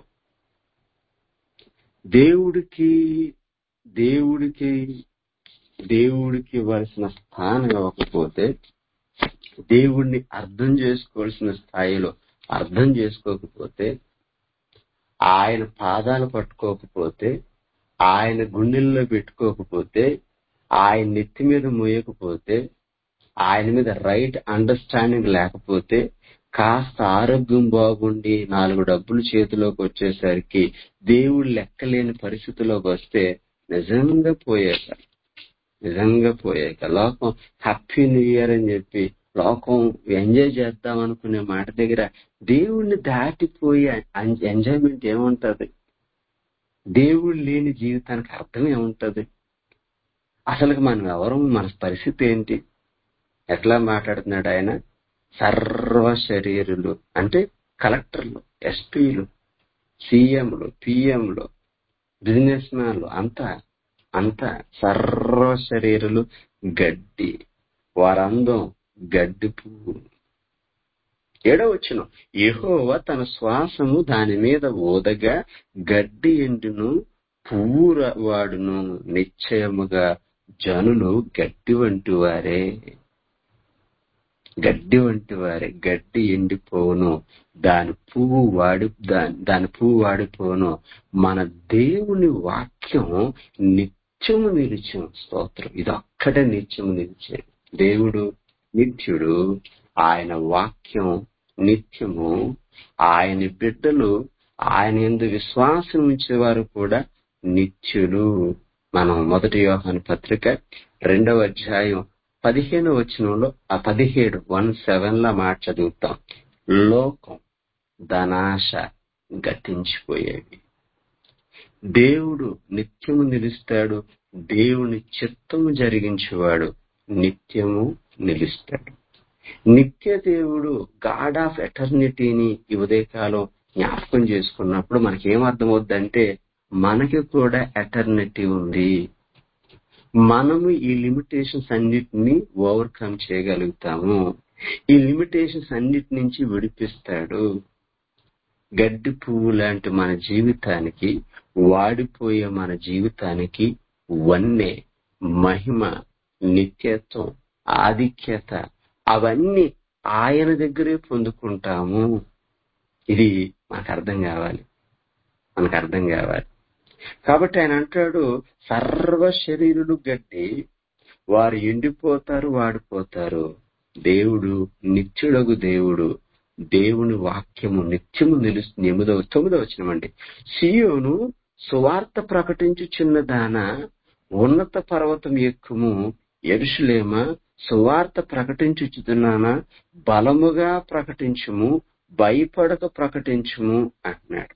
దేవుడికి దేవుడికి దేవుడికి ఇవ్వాల్సిన స్థానం ఇవ్వకపోతే దేవుణ్ణి అర్థం చేసుకోవాల్సిన స్థాయిలో అర్థం చేసుకోకపోతే ఆయన పాదాలు పట్టుకోకపోతే ఆయన గుండెల్లో పెట్టుకోకపోతే ఆయన నెత్తి మీద మోయకపోతే ఆయన మీద రైట్ అండర్స్టాండింగ్ లేకపోతే కాస్త ఆరోగ్యం బాగుండి నాలుగు డబ్బులు చేతిలోకి వచ్చేసరికి దేవుడు లెక్కలేని పరిస్థితిలోకి వస్తే నిజంగా పోయాక నిజంగా పోయాక లోకం హ్యాపీ న్యూ ఇయర్ అని చెప్పి లోకం ఎంజాయ్ చేద్దాం అనుకునే మాట దగ్గర దేవుణ్ణి దాటిపోయి ఎంజాయ్మెంట్ ఏముంటది దేవుడు లేని జీవితానికి అర్థం ఏముంటది అసలు మనం ఎవరు మన పరిస్థితి ఏంటి ఎట్లా మాట్లాడుతున్నాడు ఆయన సర్వ శరీరులు అంటే కలెక్టర్లు ఎస్పీలు సీఎంలు పిఎంలు బిజినెస్ మ్యాన్లు అంతా అంతా సర్వ శరీరులు గడ్డి వారందం గడ్డి పువ్వు ఏడో వచ్చిన యెహోవా తన శ్వాసము దాని మీద ఊదగా గడ్డి ఎండును పువ్వు ర- వాడును నిశ్చయముగా జనులు గడ్డి వంటి వారే గడ్డి వంటి వారే గడ్డి ఎండిపోవును దాని పువ్వు వాడి దాని దాని పువ్వు వాడిపోను మన దేవుని వాక్యం నిత్యము నిలిచిన స్తోత్రం ఇది ఒక్కటే నిత్యము నిలిచే దేవుడు నిత్యుడు ఆయన వాక్యం నిత్యము ఆయన బిడ్డలు ఆయన ఎందు విశ్వాసం ఉంచేవారు కూడా నిత్యులు మనం మొదటి యోహాను పత్రిక రెండవ అధ్యాయం పదిహేను వచనంలో ఆ పదిహేడు వన్ సెవెన్ లా మాట చదువుతాం లోకం ధనాశ గతించిపోయేవి దేవుడు నిత్యము నిలుస్తాడు దేవుని చిత్తము జరిగించేవాడు నిత్యము నిలుస్తాడు నిత్య దేవుడు గాడ్ ఆఫ్ ఎటర్నిటీని ఈ ఉదయకాలం జ్ఞాపకం చేసుకున్నప్పుడు మనకి ఏం అర్థమవుద్దంటే మనకి కూడా ఎటర్నిటీ ఉంది మనము ఈ లిమిటేషన్స్ అన్నిటిని ఓవర్కమ్ చేయగలుగుతాము ఈ లిమిటేషన్స్ అన్నిటి నుంచి విడిపిస్తాడు గడ్డి పువ్వు లాంటి మన జీవితానికి వాడిపోయే మన జీవితానికి వన్నె మహిమ నిత్యత్వం ఆధిక్యత అవన్నీ ఆయన దగ్గరే పొందుకుంటాము ఇది మనకు అర్థం కావాలి మనకు అర్థం కావాలి కాబట్టి ఆయన అంటాడు సర్వ శరీరులు గట్టి వారు ఎండిపోతారు వాడిపోతారు దేవుడు నిత్యుడగు దేవుడు దేవుని వాక్యము నిత్యము నిలుస్తుంది ఎనిమిదవ తొమ్మిదవ వచ్చినమండి సియోను సువార్త ప్రకటించుచున్న దాన ఉన్నత పర్వతం ఎక్కుము ఎరుషులేమ సువార్త ప్రకటించుచున్నానా బలముగా ప్రకటించుము భయపడక ప్రకటించుము అంటున్నాడు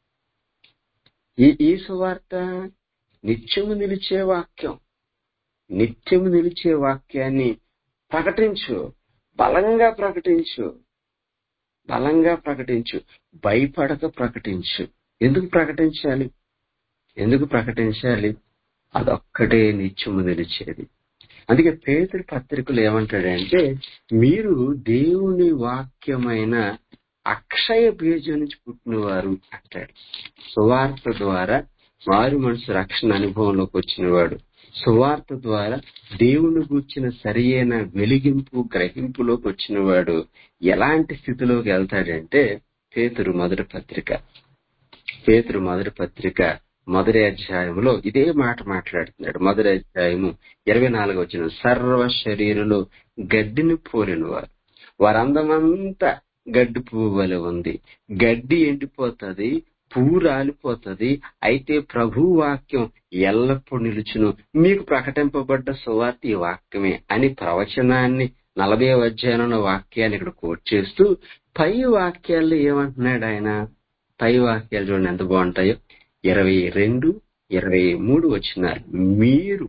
ఈ ఈ సువార్త నిత్యము నిలిచే వాక్యం నిత్యము నిలిచే వాక్యాన్ని ప్రకటించు బలంగా ప్రకటించు బలంగా ప్రకటించు భయపడక ప్రకటించు ఎందుకు ప్రకటించాలి ఎందుకు ప్రకటించాలి అదొక్కటే నిత్యము నిలిచేది అందుకే పేతుడి పత్రికలు ఏమంటాడంటే మీరు దేవుని వాక్యమైన అక్షయ బీజం నుంచి పుట్టినవారు అంటాడు సువార్త ద్వారా మారు మనసు రక్షణ అనుభవంలోకి వచ్చినవాడు సువార్త ద్వారా దేవుని గూర్చిన సరియైన వెలిగింపు గ్రహింపులోకి వచ్చినవాడు ఎలాంటి స్థితిలోకి వెళ్తాడంటే పేతురు మొదటి పత్రిక పేతురు మొదటి పత్రిక మొదటి అధ్యాయంలో ఇదే మాట మాట్లాడుతున్నాడు మొదటి అధ్యాయము ఇరవై నాలుగు వచ్చిన సర్వ శరీరులు గడ్డిని పోలిన వారు వారందమంతా గడ్డి పువ్వు వలె ఉంది గడ్డి ఎండిపోతుంది పువ్వు రాలిపోతుంది అయితే ప్రభు వాక్యం ఎల్లప్పుడూ నిలుచును మీకు ప్రకటింపబడ్డ సువార్త ఈ వాక్యమే అని ప్రవచనాన్ని నలభై అధ్యాయంలో వాక్యాన్ని ఇక్కడ కోట్ చేస్తూ పై వాక్యాల్లో ఏమంటున్నాడు ఆయన పై వాక్యాలు చూడండి ఎంత బాగుంటాయో ఇరవై రెండు ఇరవై మూడు వచ్చినారు మీరు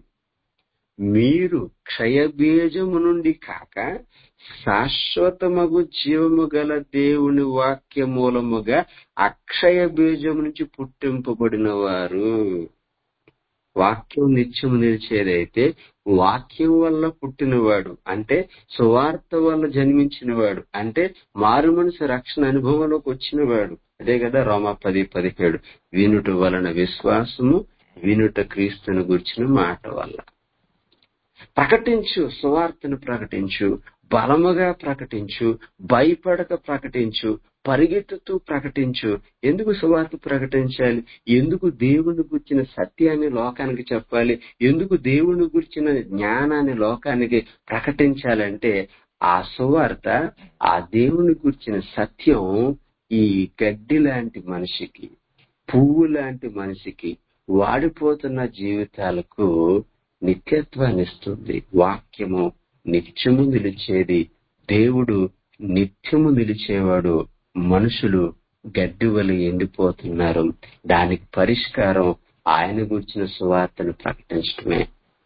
మీరు క్షయబీజము నుండి కాక శాశ్వతమగు జీవము గల దేవుని వాక్య మూలముగా అక్షయ బీజము నుంచి పుట్టింపబడిన వారు వాక్యం నిత్యము నిలిచేదైతే వాక్యం వల్ల పుట్టినవాడు అంటే సువార్త వల్ల జన్మించినవాడు అంటే మారు మనసు రక్షణ అనుభవంలోకి వచ్చినవాడు అదే కదా రోమా పది పదిహేడు వినుట వలన విశ్వాసము వినుట క్రీస్తుని గుర్చిన మాట వల్ల ప్రకటించు సువార్తను ప్రకటించు బలముగా ప్రకటించు భయపడక ప్రకటించు పరిగెత్తుతూ ప్రకటించు ఎందుకు సువార్త ప్రకటించాలి ఎందుకు దేవుని గుర్చిన సత్యాన్ని లోకానికి చెప్పాలి ఎందుకు దేవుని గుర్చిన జ్ఞానాన్ని లోకానికి ప్రకటించాలంటే ఆ సువార్త ఆ దేవుని గుర్చిన సత్యం ఈ గడ్డి లాంటి మనిషికి పువ్వు లాంటి మనిషికి వాడిపోతున్న జీవితాలకు నిత్యత్వాన్ని ఇస్తుంది వాక్యము నిత్యము నిలిచేది దేవుడు నిత్యము నిలిచేవాడు మనుషులు గడ్డి వలి ఎండిపోతున్నారు దానికి పరిష్కారం ఆయన గురించిన సువార్తను ప్రకటించడమే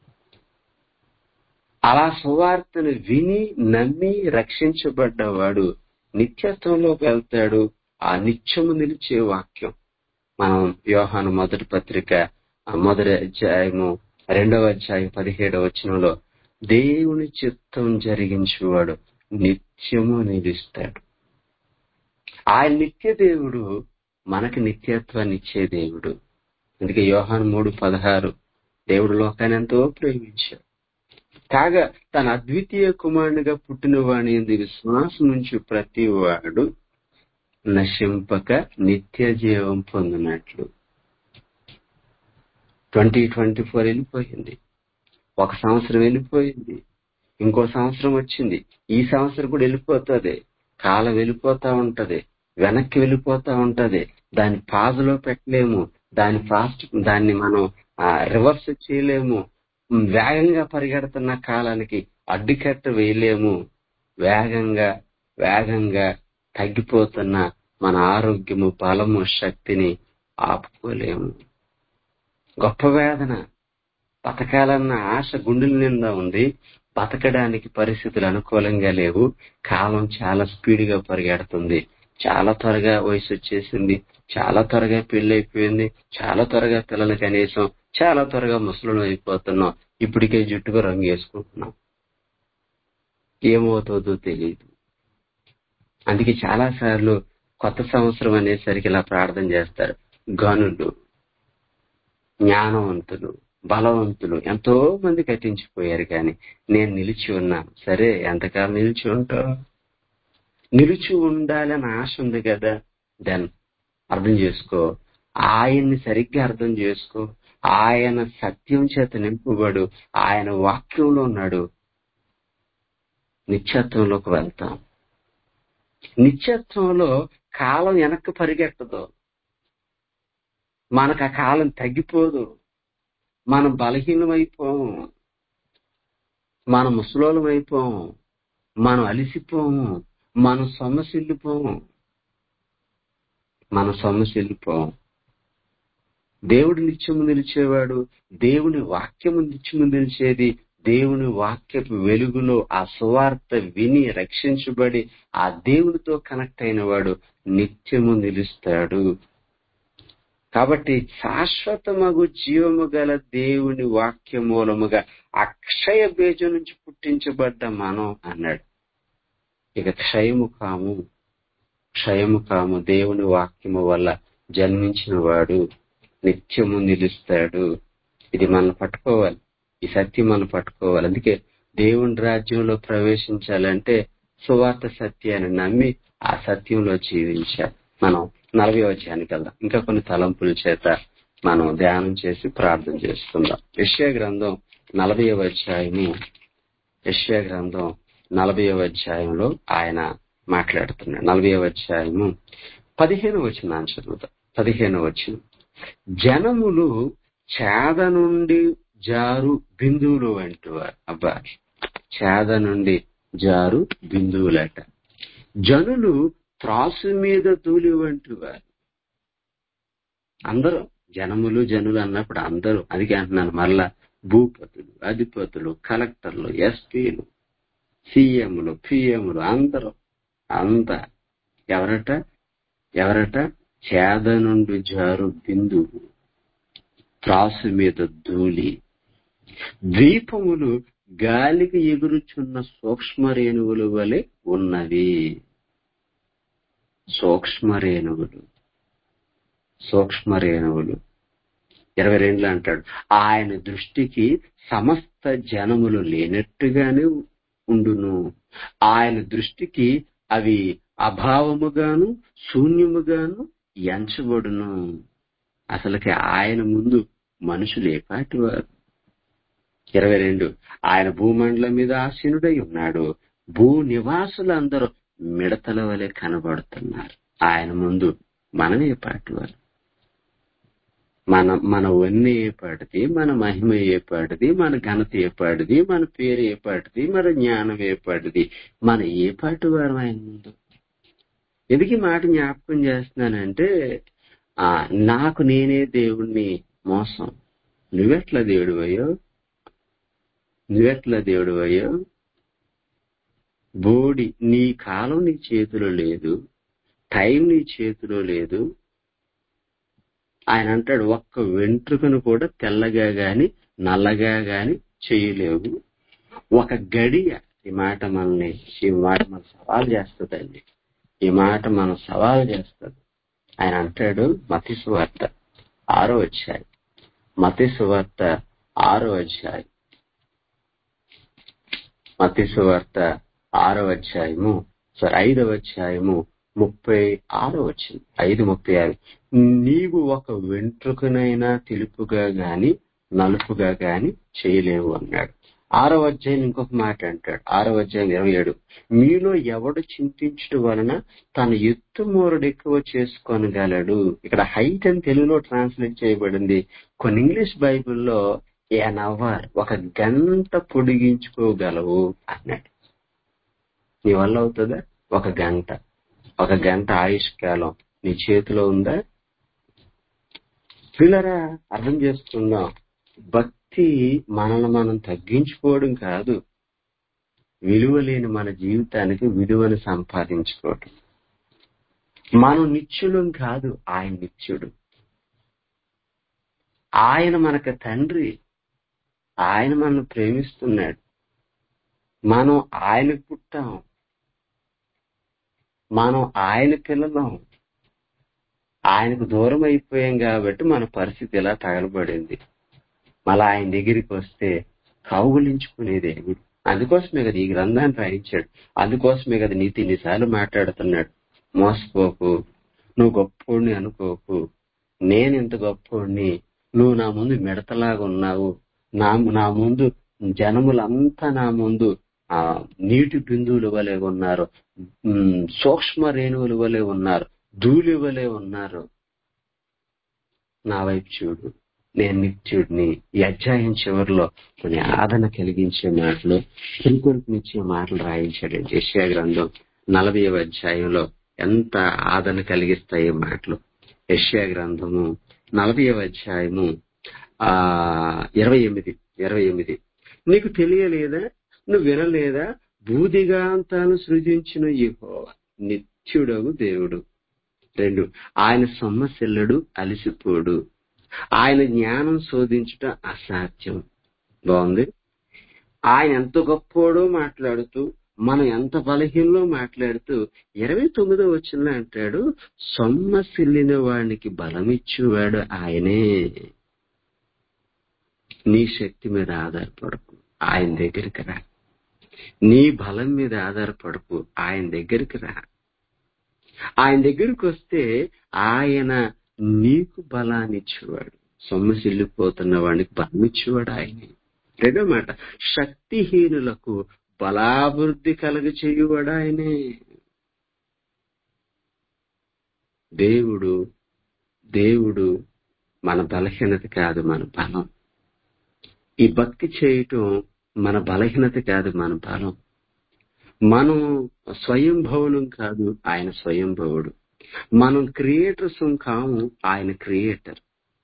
అలా సువార్తను విని నమ్మి రక్షించబడ్డవాడు నిత్యత్వంలోకి వెళ్తాడు ఆ నిత్యము నిలిచే వాక్యం మనం యోహాను మొదటి పత్రిక ఆ మొదటి అధ్యాయము రెండవ అధ్యాయం పదిహేడవ వచనంలో దేవుని చిత్తం జరిగించేవాడు నిత్యము నిలుస్తాడు ఆయన నిత్య దేవుడు మనకి నిత్యత్వాన్ని ఇచ్చే దేవుడు అందుకే యోహాను మూడు పదహారు దేవుడు లోకాన్ని ఎంతో ప్రేమించాడు కాగా తన అద్వితీయ కుమారునిగా పుట్టిన వాణి ఎందు విశ్వాసం నుంచి ప్రతి వాడు నశింపక నిత్య జీవం పొందినట్లు ట్వంటీ ట్వంటీ ఫోర్ వెళ్ళిపోయింది ఒక సంవత్సరం వెళ్ళిపోయింది ఇంకో సంవత్సరం వచ్చింది ఈ సంవత్సరం కూడా వెళ్ళిపోతుంది కాలం వెళ్ళిపోతా ఉంటది వెనక్కి వెళ్ళిపోతా ఉంటది దాన్ని పాజలో పెట్టలేము దాని ఫాస్ట్ దాన్ని మనం రివర్స్ చేయలేము వేగంగా పరిగెడుతున్న కాలానికి అడ్డుకట్ట వేయలేము వేగంగా వేగంగా తగ్గిపోతున్న మన ఆరోగ్యము బలము శక్తిని ఆపుకోలేము గొప్ప వేదన బతకాలన్న ఆశ గుండెల నిండా ఉంది బతకడానికి పరిస్థితులు అనుకూలంగా లేవు కాలం చాలా స్పీడ్ గా పరిగెడుతుంది చాలా త్వరగా వయసు వచ్చేసింది చాలా త్వరగా పెళ్లి అయిపోయింది చాలా త్వరగా పిల్లలు కనీసం చాలా త్వరగా ముసలు అయిపోతున్నాం ఇప్పటికే జుట్టుగా రంగు వేసుకుంటున్నాం ఏమవుతుందో తెలియదు అందుకే చాలా సార్లు కొత్త సంవత్సరం అనేసరికి ఇలా ప్రార్థన చేస్తారు గనులు జ్ఞానవంతులు బలవంతులు ఎంతో మంది కట్టించిపోయారు కానీ నేను నిలిచి ఉన్నాను సరే ఎంతకాలం నిలిచి ఉంటావు నిలిచి ఉండాలని ఆశ ఉంది కదా దెన్ అర్థం చేసుకో ఆయన్ని సరిగ్గా అర్థం చేసుకో ఆయన సత్యం చేత నింపుబడు ఆయన వాక్యంలో ఉన్నాడు నిత్యత్వంలోకి వెళ్తాం నిత్యత్వంలో కాలం వెనక్కి పరిగెట్టదు మనకు ఆ కాలం తగ్గిపోదు మనం బలహీనమైపోం మనం ముసలోళమైపోం మనం అలిసిపోము మనం సొమ్మసిల్లిపోం మనం సొమ్మసిల్లిపోం దేవుడు నిత్యము నిలిచేవాడు దేవుని వాక్యము నిత్యము నిలిచేది దేవుని వాక్యపు వెలుగులో ఆ సువార్త విని రక్షించబడి ఆ దేవునితో కనెక్ట్ అయిన వాడు నిత్యము నిలుస్తాడు కాబట్టి శాశ్వతమగు జీవము గల దేవుని వాక్య మూలముగా అక్షయ బీజం నుంచి పుట్టించబడ్డ మనం అన్నాడు ఇక క్షయము కాము క్షయము కాము దేవుని వాక్యము వల్ల జన్మించిన వాడు నిత్యము నిలుస్తాడు ఇది మనం పట్టుకోవాలి ఈ సత్యం మనం పట్టుకోవాలి అందుకే దేవుని రాజ్యంలో ప్రవేశించాలంటే సువార్త సత్యాన్ని నమ్మి ఆ సత్యంలో జీవించాలి మనం నలభై అధ్యాయానికి వెళ్దాం ఇంకా కొన్ని తలంపుల చేత మనం ధ్యానం చేసి ప్రార్థన చేసుకుందాం యశ్యా గ్రంథం నలభై అధ్యాయము యశ్యా గ్రంథం నలభై అధ్యాయంలో ఆయన మాట్లాడుతున్నాడు నలభై అధ్యాయము పదిహేను వచ్చిన చదువుతాం పదిహేను వచ్చిన జనములు చేద నుండి జారు బిందువులు వంటివారు అబ్బా చేద నుండి జారు బిందువులట జనులు త్రాసు మీద తూలి వంటివారు అందరూ జనములు జనులు అన్నప్పుడు అందరూ అందుకే అంటున్నాను మరలా భూపతులు అధిపతులు కలెక్టర్లు ఎస్పీలు సీఎంలు పిఎంలు అందరూ అంతా ఎవరట ఎవరట చేద నుండి జారు బిందువు త్రాసు మీద ధూళి ద్వీపములు గాలికి ఎగురుచున్న సూక్ష్మ రేణువుల వలె ఉన్నవి సూక్ష్మ రేణువులు సూక్ష్మ రేణువులు ఇరవై రెండులో అంటాడు ఆయన దృష్టికి సమస్త జనములు లేనట్టుగానే ఉండును ఆయన దృష్టికి అవి అభావముగాను శూన్యముగాను ఎంచబడును అసలుకి ఆయన ముందు మనుషులు ఏపాటి వారు ఇరవై రెండు ఆయన భూమండలం మీద ఆసీనుడై ఉన్నాడు భూ నివాసులందరూ మిడతల వలె కనబడుతున్నారు ఆయన ముందు మనం ఏ పాటివారు మన మన వన్ని ఏ పాటిది మన మహిమ ఏ పాటిది మన ఘనత ఏ పాటిది మన పేరు ఏ పాటిది మన జ్ఞానం ఏ పాటిది మన ఏ పాటి వారు ఆయన ముందు ఎందుకు ఈ మాట జ్ఞాపకం చేస్తున్నానంటే ఆ నాకు నేనే దేవుణ్ణి మోసం నువ్వెట్లా దేవుడు అయ్యో నువ్వెట్లా దేవుడు అయ్యో బోడి నీ కాలం నీ చేతిలో లేదు టైం నీ చేతిలో లేదు ఆయన అంటాడు ఒక్క వెంట్రుకను కూడా తెల్లగా గాని నల్లగా గాని చేయలేవు ఒక గడియ ఈ మాట మనల్ని ఈ మాట మనం సవాల్ చేస్తుందండి ఈ మాట మనం సవాల్ చేస్తుంది ఆయన అంటాడు మతి సువార్త ఆరో అధ్యాయం మతి సువార్త ఆరో అధ్యాయం మతి సువార్త ఆరో అధ్యాయము సారీ ఐదవ అధ్యాయము ముప్పై ఆరో వచ్చింది ఐదు ముప్పై ఆరు నీవు ఒక వెంట్రుకనైనా తెలుపుగా గాని నలుపుగా గాని చేయలేవు అన్నాడు ఆరో అధ్యాయం ఇంకొక మాట అంటాడు ఆరో అధ్యాయం ఇరవై ఏడు మీలో ఎవడు చింతించడం వలన తన ఎత్తు మూరడు ఎక్కువ చేసుకోనగలడు ఇక్కడ హైట్ అని తెలుగులో ట్రాన్స్లేట్ చేయబడింది కొన్ని ఇంగ్లీష్ బైబిల్లో ఎన్ అవర్ ఒక గంట పొడిగించుకోగలవు అన్నాడు నీ వల్ల అవుతుందా ఒక గంట ఒక గంట ఆయుష్ కాలం నీ చేతిలో ఉందా పిల్లరా అర్థం చేసుకుందాం భక్తి మనల్ని మనం తగ్గించుకోవడం కాదు విలువ లేని మన జీవితానికి విలువను సంపాదించుకోవడం మనం నిత్యులం కాదు ఆయన నిత్యుడు ఆయన మనకు తండ్రి ఆయన మనల్ని ప్రేమిస్తున్నాడు మనం ఆయనకు పుట్టాం మనం ఆయన పిల్లలం ఆయనకు దూరం అయిపోయాం కాబట్టి మన పరిస్థితి ఇలా తగలబడింది మళ్ళా ఆయన దగ్గరికి వస్తే కౌగులించుకునే దేవుడు అందుకోసమే కదా ఈ గ్రంథాన్ని రాయించాడు అందుకోసమే కదా నీతి ఇన్నిసార్లు మాట్లాడుతున్నాడు మోసపోకు నువ్వు గొప్పోడిని అనుకోకు నేను ఇంత గొప్పోడిని నువ్వు నా ముందు మిడతలాగా ఉన్నావు నా నా ముందు జనములంతా నా ముందు ఆ నీటి బిందువుల వలె ఉన్నారు ఉమ్, సూక్ష్మ రేణువుల వలె ఉన్నారు ధూళి వలె ఉన్నారు నా వైపు చూడు నేను నిత్యుడిని ఈ అధ్యాయం చివరిలో కొన్ని ఆదరణ కలిగించే మాటలు పురుకొల్పునిచ్చే మాటలు రాయించాడు యెషయా గ్రంథం నలభై అధ్యాయంలో ఎంత ఆదరణ కలిగిస్తాయి ఈ మాటలు యెషయా గ్రంథము నలభై అధ్యాయము ఆ ఇరవై ఎనిమిది ఇరవై ఎనిమిది నీకు తెలియలేదా నువ్వు వినలేదా భూదిగాంతాను సృజించిన యెహోవా నిత్యుడగు దేవుడు రెండు ఆయన సొమ్మసిల్లడు అలిసిపోడు ఆయన జ్ఞానం శోధించుట అసాధ్యం బాగుంది ఆయన ఎంత గొప్పోడో మాట్లాడుతూ మనం ఎంత బలహీనలో మాట్లాడుతూ ఇరవై తొమ్మిదో వచ్చిన అంటాడు సొమ్మసిల్లిన వాడికి బలమిచ్చేవాడు ఆయనే నీ శక్తి మీద ఆధారపడకు ఆయన దగ్గరికి రా నీ బలం మీద ఆధారపడకు ఆయన దగ్గరికి రా ఆయన దగ్గరికి వస్తే ఆయన నీకు బలాన్ని ఇచ్చేవాడు సొమ్మసిల్లిపోతున్న వాడికి బలం ఇచ్చేవాడు ఆయనే రెండో మాట శక్తిహీనులకు బలాభివృద్ధి కలగ చేయువాడు ఆయనే దేవుడు దేవుడు మన బలహీనత కాదు మన బలం ఈ భక్తి చేయటం మన బలహీనత కాదు మన బలం మనం స్వయంభవులం కాదు ఆయన స్వయంభవుడు మనం క్రియేటర్స్ కాము ఆయన క్రియేటర్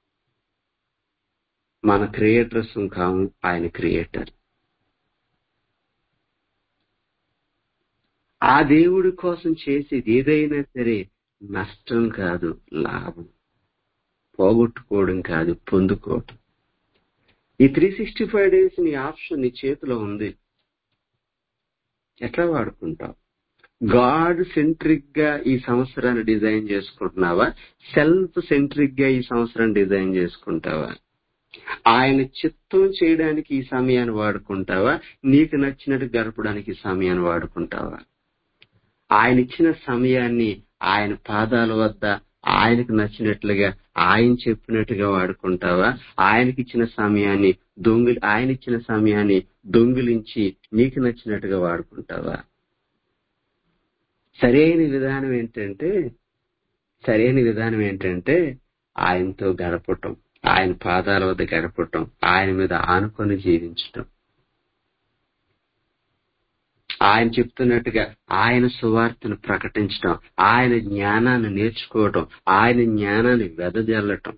మన క్రియేటర్స్ కాము ఆయన క్రియేటర్ ఆ దేవుడి కోసం చేసేది ఏదైనా సరే నష్టం కాదు లాభం పోగొట్టుకోవడం కాదు పొందుకోవడం ఈ త్రీ సిక్స్టీ ఫైవ్ డేస్ నీ ఆప్షన్ నీ చేతిలో ఉంది ఎట్లా వాడుకుంటావు గాడ్ సెంట్రిక్ గా ఈ సంవత్సరాన్ని డిజైన్ చేసుకుంటున్నావా సెల్ఫ్ సెంట్రిక్ గా ఈ సంవత్సరం డిజైన్ చేసుకుంటావా ఆయన చిత్తం చేయడానికి ఈ సమయాన్ని వాడుకుంటావా నీకు నచ్చినట్టు గడపడానికి ఈ సమయాన్ని వాడుకుంటావా ఆయన ఇచ్చిన సమయాన్ని ఆయన పాదాల వద్ద ఆయనకు నచ్చినట్లుగా ఆయన చెప్పినట్టుగా వాడుకుంటావా ఆయనకి ఇచ్చిన సమయాన్ని దొంగిలి ఆయన ఇచ్చిన సమయాన్ని దొంగిలించి నీకు నచ్చినట్టుగా వాడుకుంటావా సరైన విధానం ఏంటంటే సరైన విధానం ఏంటంటే ఆయనతో గడపటం ఆయన పాదాల వద్ద గడపటం ఆయన మీద ఆనుకొని జీవించటం ఆయన చెప్తున్నట్టుగా ఆయన సువార్తను ప్రకటించటం ఆయన జ్ఞానాన్ని నేర్చుకోవటం ఆయన జ్ఞానాన్ని వెదజల్లటం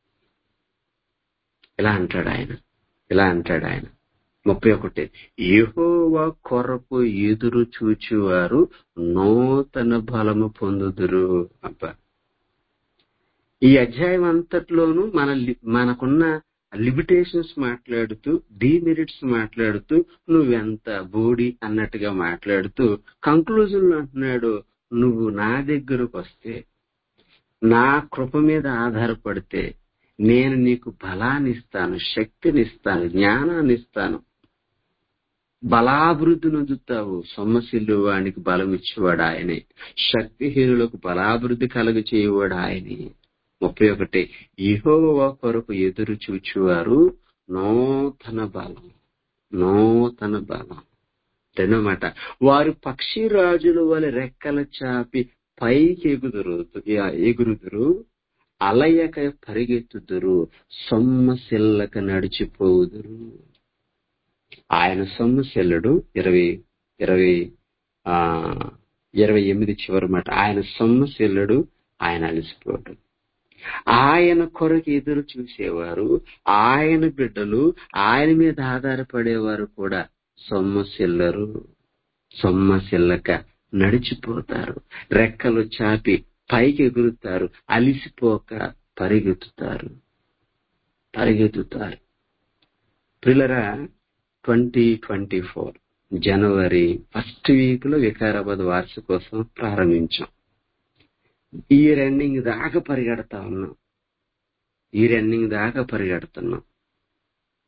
ఇలా అంటాడు ఆయన ఇలా అంటాడు ఆయన ముప్పై ఒకటి యెహోవా కొరకు ఎదురు చూచువారు నూతన బలము పొందుదురు అబ్బా ఈ అధ్యాయం అంతట్లోనూ మన లి- మనకున్న లిమిటేషన్స్ మాట్లాడుతూ డిమెరిట్స్ మాట్లాడుతూ నువ్వెంత బోడి అన్నట్టుగా మాట్లాడుతూ కంక్లూజన్ అంటున్నాడు నువ్వు నా దగ్గరకు వస్తే నా కృప మీద ఆధారపడితే నేను నీకు బలాన్ని ఇస్తాను శక్తిని ఇస్తాను జ్ఞానాన్ని ఇస్తాను బలాభివృద్ధి నొందుతావు సొమ్మసిల్లు వానికి బలం ఇచ్చేవాడు ఆయనే శక్తిహీనులకు బలాభివృద్ధి కలుగ చేయవాడు ఆయనే ముప్పై ఒకటి ఇహోవా కొరకు ఎదురు చూచువారు నూతన బలం నూతన బలం రెండో మాట వారు పక్షి రాజుల వలె రెక్కల చాపి పైకి ఎగుదురు ఎగురుదురు అలయక పరిగెత్తుదురు సొమ్మసిల్లక నడిచిపోదురు ఆయన సొమ్మసిల్లుడు ఇరవై ఇరవై ఆ ఇరవై ఎనిమిది చివరి మాట ఆయన సొమ్మసిల్లుడు ఆయన అలసిపోడు ఆయన కొరకు ఎదురు చూసేవారు ఆయన బిడ్డలు ఆయన మీద ఆధారపడేవారు కూడా సొమ్మసిల్లరు సొమ్మసిల్లక నడిచిపోతారు రెక్కలు చాపి పైకి ఎగురుతారు అలిసిపోక పరిగెత్తుతారు పరిగెత్తుతారు పిల్లరా ట్వంటీ ట్వంటీ ఫోర్ జనవరి ఫస్ట్ వీక్ లో వికారాబాద్ వార్షికోత్సవం ప్రారంభించాం ఈ రన్నింగ్ దాకా పరిగెడతా ఉన్నాం ఈ రన్నింగ్ దాకా పరిగెడుతున్నాం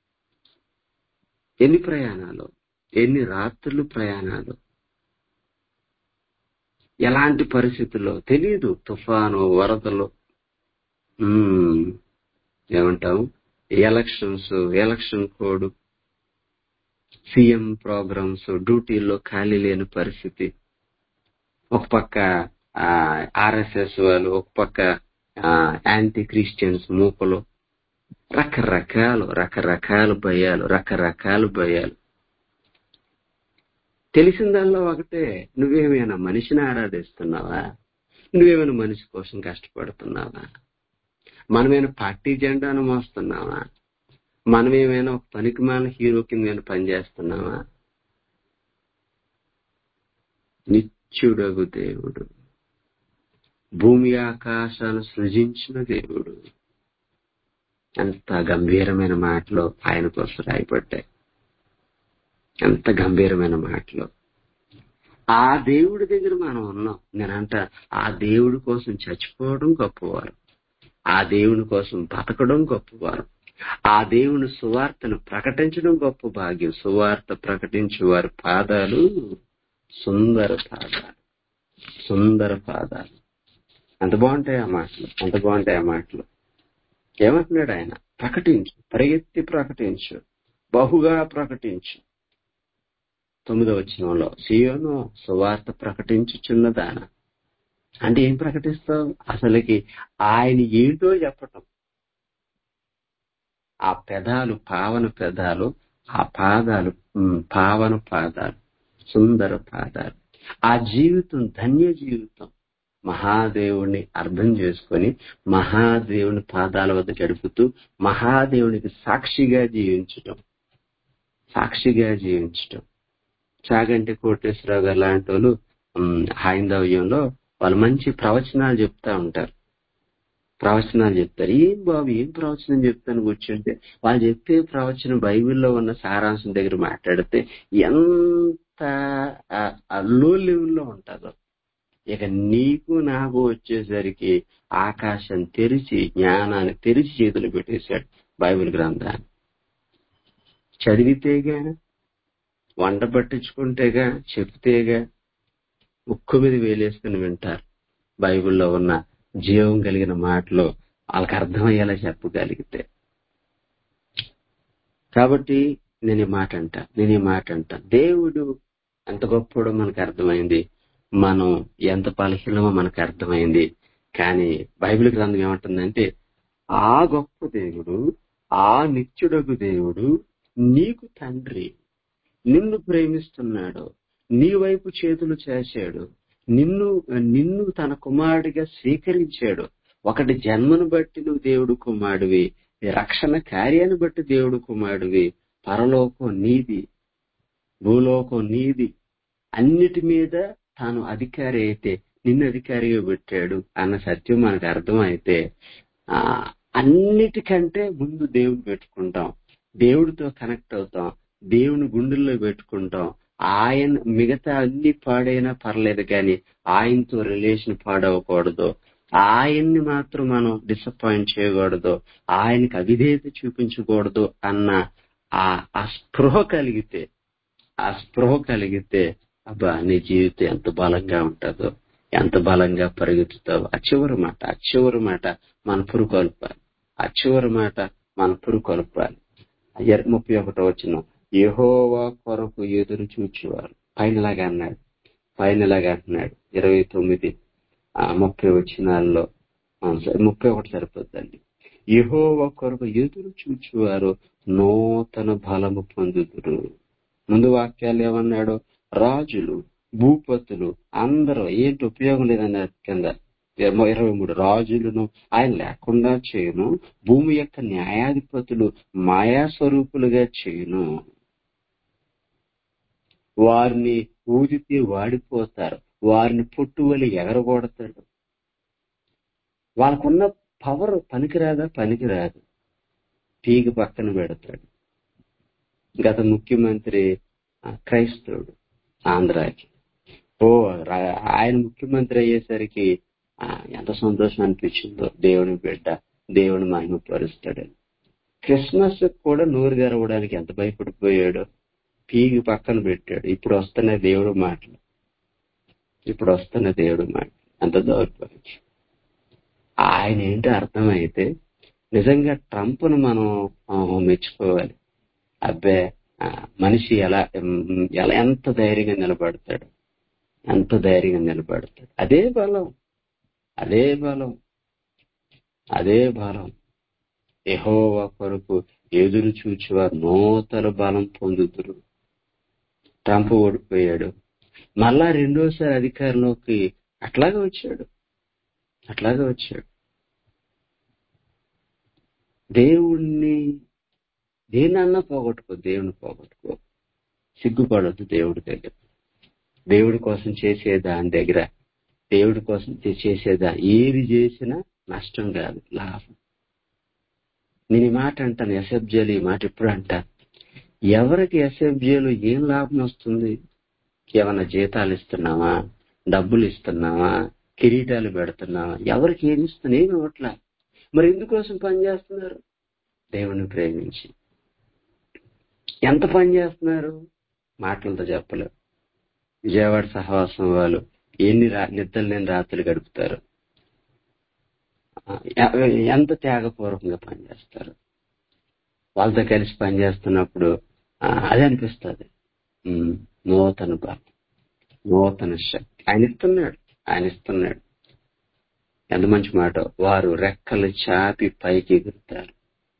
ఎన్ని ప్రయాణాలు ఎన్ని రాత్రులు ప్రయాణాలు ఎలాంటి పరిస్థితుల్లో తెలియదు తుఫాను వరదలు ఉమ్, ఏమంటాం elections election code CM programmes డ్యూటీల్లో ఖాళీ లేని పరిస్థితి ఒక పక్క ఆర్ఎస్ఎస్ వాళ్ళు ఒక పక్క యాంటీ క్రిస్టియన్స్ మూకలు రకరకాలు రకరకాల భయాలు రకరకాల భయాలు తెలిసిన దానిలో ఒకటే నువ్వేమైనా మనిషిని ఆరాధిస్తున్నావా నువ్వేమైనా మనిషి కోసం కష్టపడుతున్నావా మనమేమైనా పార్టీ జెండాను మోస్తున్నావా మనమేమైనా ఒక పనికి మాల హీరో కింద పనిచేస్తున్నావా నిత్యుడగు దేవుడు భూమి ఆకాశాలు సృజించిన దేవుడు ఎంత గంభీరమైన మాటలు ఆయన కోసం రాయబడ్డాయి ఎంత గంభీరమైన మాటలు ఆ దేవుడి దగ్గర మనం ఉన్నాం నేనంట ఆ దేవుడి కోసం చచ్చిపోవడం గొప్పవారు ఆ దేవుని కోసం బతకడం గొప్పవారు ఆ దేవుని సువార్తను ప్రకటించడం గొప్ప భాగ్యం సువార్త ప్రకటించే వారి పాదాలు సుందర పాదాలు సుందర పాదాలు అంత బాగుంటాయి ఆ మాటలు అంత బాగుంటాయి ఆ మాటలు ఏమంటున్నాడు ఆయన ప్రకటించు పరిగెత్తి ప్రకటించు బహుగా ప్రకటించు తొమ్మిదో వచనంలో సియోను సువార్త ప్రకటించుచున్నదాన అంటే ఏం ప్రకటిస్తావు అసలుకి ఆయన ఏంటో చెప్పటం ఆ పెదాలు పావన పెదాలు ఆ పాదాలు ఉమ్, పావన పాదాలు సుందర పాదాలు ఆ జీవితం ధన్య జీవితం మహాదేవుని అర్థం చేసుకొని మహాదేవుని పాదాల వద్ద గడుపుతూ మహాదేవునికి సాక్షిగా జీవించటం సాక్షిగా జీవించటం చాగంటి కోటేశ్వరరావు గారు లాంటి వాళ్ళు ఉమ్, హైందవ్యంలో వాళ్ళు మంచి ప్రవచనాలు చెప్తా ఉంటారు ప్రవచనాలు చెప్తారు ఏం బాబు ఏం ప్రవచనం చెప్తాను కూర్చుంటే వాళ్ళు చెప్పే ప్రవచనం బైబిల్లో ఉన్న సారాంశం దగ్గర మాట్లాడితే ఎంత లో లెవెల్లో ఉంటుందో ఇక నీకు నాకు వచ్చేసరికి ఆకాశం తెరిచి జ్ఞానాన్ని తెరిచి చేతులు పెట్టేశాడు బైబిల్ గ్రంథాన్ని చదివితేగా వంట పట్టించుకుంటేగా చెప్తేగా ఉక్కు మీద వేలేసుకుని వింటారు బైబిల్లో ఉన్న జీవం కలిగిన మాటలు వాళ్ళకి అర్థమయ్యేలా చెప్పగలిగితే కాబట్టి నేను ఈ మాట అంట నేను ఈ మాట అంట దేవుడు ఎంత గొప్పడో మనకు అర్థమైంది మనం ఎంత బలహీనమో మనకు అర్థమైంది కానీ బైబిల్ గ్రంథం ఏమంటుందంటే ఆ గొప్ప దేవుడు ఆ నిత్యుడగు దేవుడు నీకు తండ్రి నిన్ను ప్రేమిస్తున్నాడు నీ వైపు చేతులు చేశాడు నిన్ను నిన్ను తన కుమారుడిగా స్వీకరించాడు ఒకటి జన్మను బట్టి నువ్వు దేవుడు కుమారుడివి రక్షణ కార్యాన్ని బట్టి దేవుడు కుమారుడివి పరలోకం నీది భూలోకం నీది అన్నిటి మీద తాను అధికారి అయితే నిన్ను అధికారిగా పెట్టాడు అన్న సత్యం మనకు అర్థమైతే ఆ అన్నిటికంటే ముందు దేవుడు పెట్టుకుంటాం దేవుడితో కనెక్ట్ అవుతాం దేవుని గుండెల్లో పెట్టుకుంటాం ఆయన మిగతా అన్ని పాడైనా పర్లేదు కానీ ఆయనతో రిలేషన్ పాడవకూడదు ఆయన్ని మాత్రం మనం డిసప్పాయింట్ చేయకూడదు ఆయనకి అవిధేయత చూపించకూడదు అన్న ఆ ఆ స్పృహ కలిగితే ఆ స్పృహ కలిగితే అబ్బా నీ జీవితం ఎంత బలంగా ఉంటుందో ఎంత బలంగా పరిగెత్తుతావు ఆ చివరి మాట ఆ చివరి మాట మన పురుకొల్పాలి ఆ చివరి మాట మన పురుకొల్పాలి ముప్పై ఒకటో వచ్చిన యహోవా కొరకు ఎదురు చూచేవారు పైనలాగా అన్నాడు పైనలాగా అంటున్నాడు ఇరవై తొమ్మిది ఆ ముప్పై వచ్చినాల్లో ముప్పై ఒకటి సరిపోద్దండి యహోవా కొరకు ఎదురు చూచేవారు నూతన బలము పొందుదురు ముందు వాక్యాలు ఏమన్నాడు రాజులు భూపతులు అందరూ ఏంటి ఉపయోగం లేదన్నారు కింద ఇరవై మూడు రాజులను ఆయన లేకుండా చేయను భూమి యొక్క న్యాయాధిపతులు మాయా స్వరూపులుగా చేయను వారిని ఊదితే వాడిపోతారు వారిని పొట్టువలి ఎగరగొడతాడు వాళ్ళకున్న పవర్ పనికిరాదా పనికిరాదు తీగ పక్కన పెడతాడు గత ముఖ్యమంత్రి క్రైస్తవుడు ఆంధ్రాకి ఓ ఆయన ముఖ్యమంత్రి అయ్యేసరికి ఎంత సంతోషం అనిపించిందో దేవుని బిడ్డ దేవుని మహిమ పరుస్తాడని క్రిస్మస్ కూడా నోరు తెరవడానికి ఎంత భయపడిపోయాడో పీగి పక్కన పెట్టాడు ఇప్పుడు వస్తున్న దేవుడు మాటలు ఇప్పుడు వస్తున్న దేవుడు మాటలు అంత దౌర్భాగ్యం ఆయన ఏంటో అర్థమైతే నిజంగా ట్రంప్ను మనం ఆ, మెచ్చుకోవాలి అబ్బే ఆ, మనిషి ఎలా ఉమ్, ఎలా ఎంత ధైర్యంగా నిలబడతాడు ఎంత ధైర్యంగా నిలబడతాడు అదే బలం అదే బలం అదే బలం యెహోవా కొరకు ఎదురు చూచువారు నూతన బలం పొందుతురు ట్రంప్ ఓడిపోయాడు మళ్ళా రెండోసారి అధికారంలోకి అట్లాగే వచ్చాడు అట్లాగే వచ్చాడు దేవుణ్ణి దేనన్నా పోగొట్టుకో దేవుని పోగొట్టుకో సిగ్గుపడద్దు దేవుడి దగ్గర దేవుడి కోసం చేసే దాని దగ్గర దేవుడి కోసం చేసేదా ఏది చేసినా నష్టం కాదు లాభం నేను ఈ మాట అంటాను ఎస్ఎఫ్జేలు ఈ మాట ఎప్పుడు అంటాను ఎవరికి ఎస్ఎఫ్జేలు ఏం లాభం వస్తుంది ఏమన్నా జీతాలు ఇస్తున్నావా డబ్బులు ఇస్తున్నావా కిరీటాలు పెడుతున్నావా ఎవరికి ఏమి ఇస్తున్నా ఏమి ఇవ్వట్లా మరి ఎందుకోసం పని చేస్తున్నారు దేవుని ప్రేమించి ఎంత పని చేస్తున్నారు మాటలతో చెప్పలేవు విజయవాడ సహవాసం వాళ్ళు ఎన్ని రా నిద్రలు లేని రాత్రులు గడుపుతారు ఆ, ఎ- ఎంత త్యాగపూర్వకంగా పనిచేస్తారు వాళ్ళతో కలిసి పనిచేస్తున్నప్పుడు ఆ, అదే అనిపిస్తుంది ఉమ్, నూతన బలం నూతన శక్తి ఆయన ఇస్తున్నాడు ఆయన ఇస్తున్నాడు ఎంత మంచి మాట వారు రెక్కలు చాపి పైకి ఎగురుతారు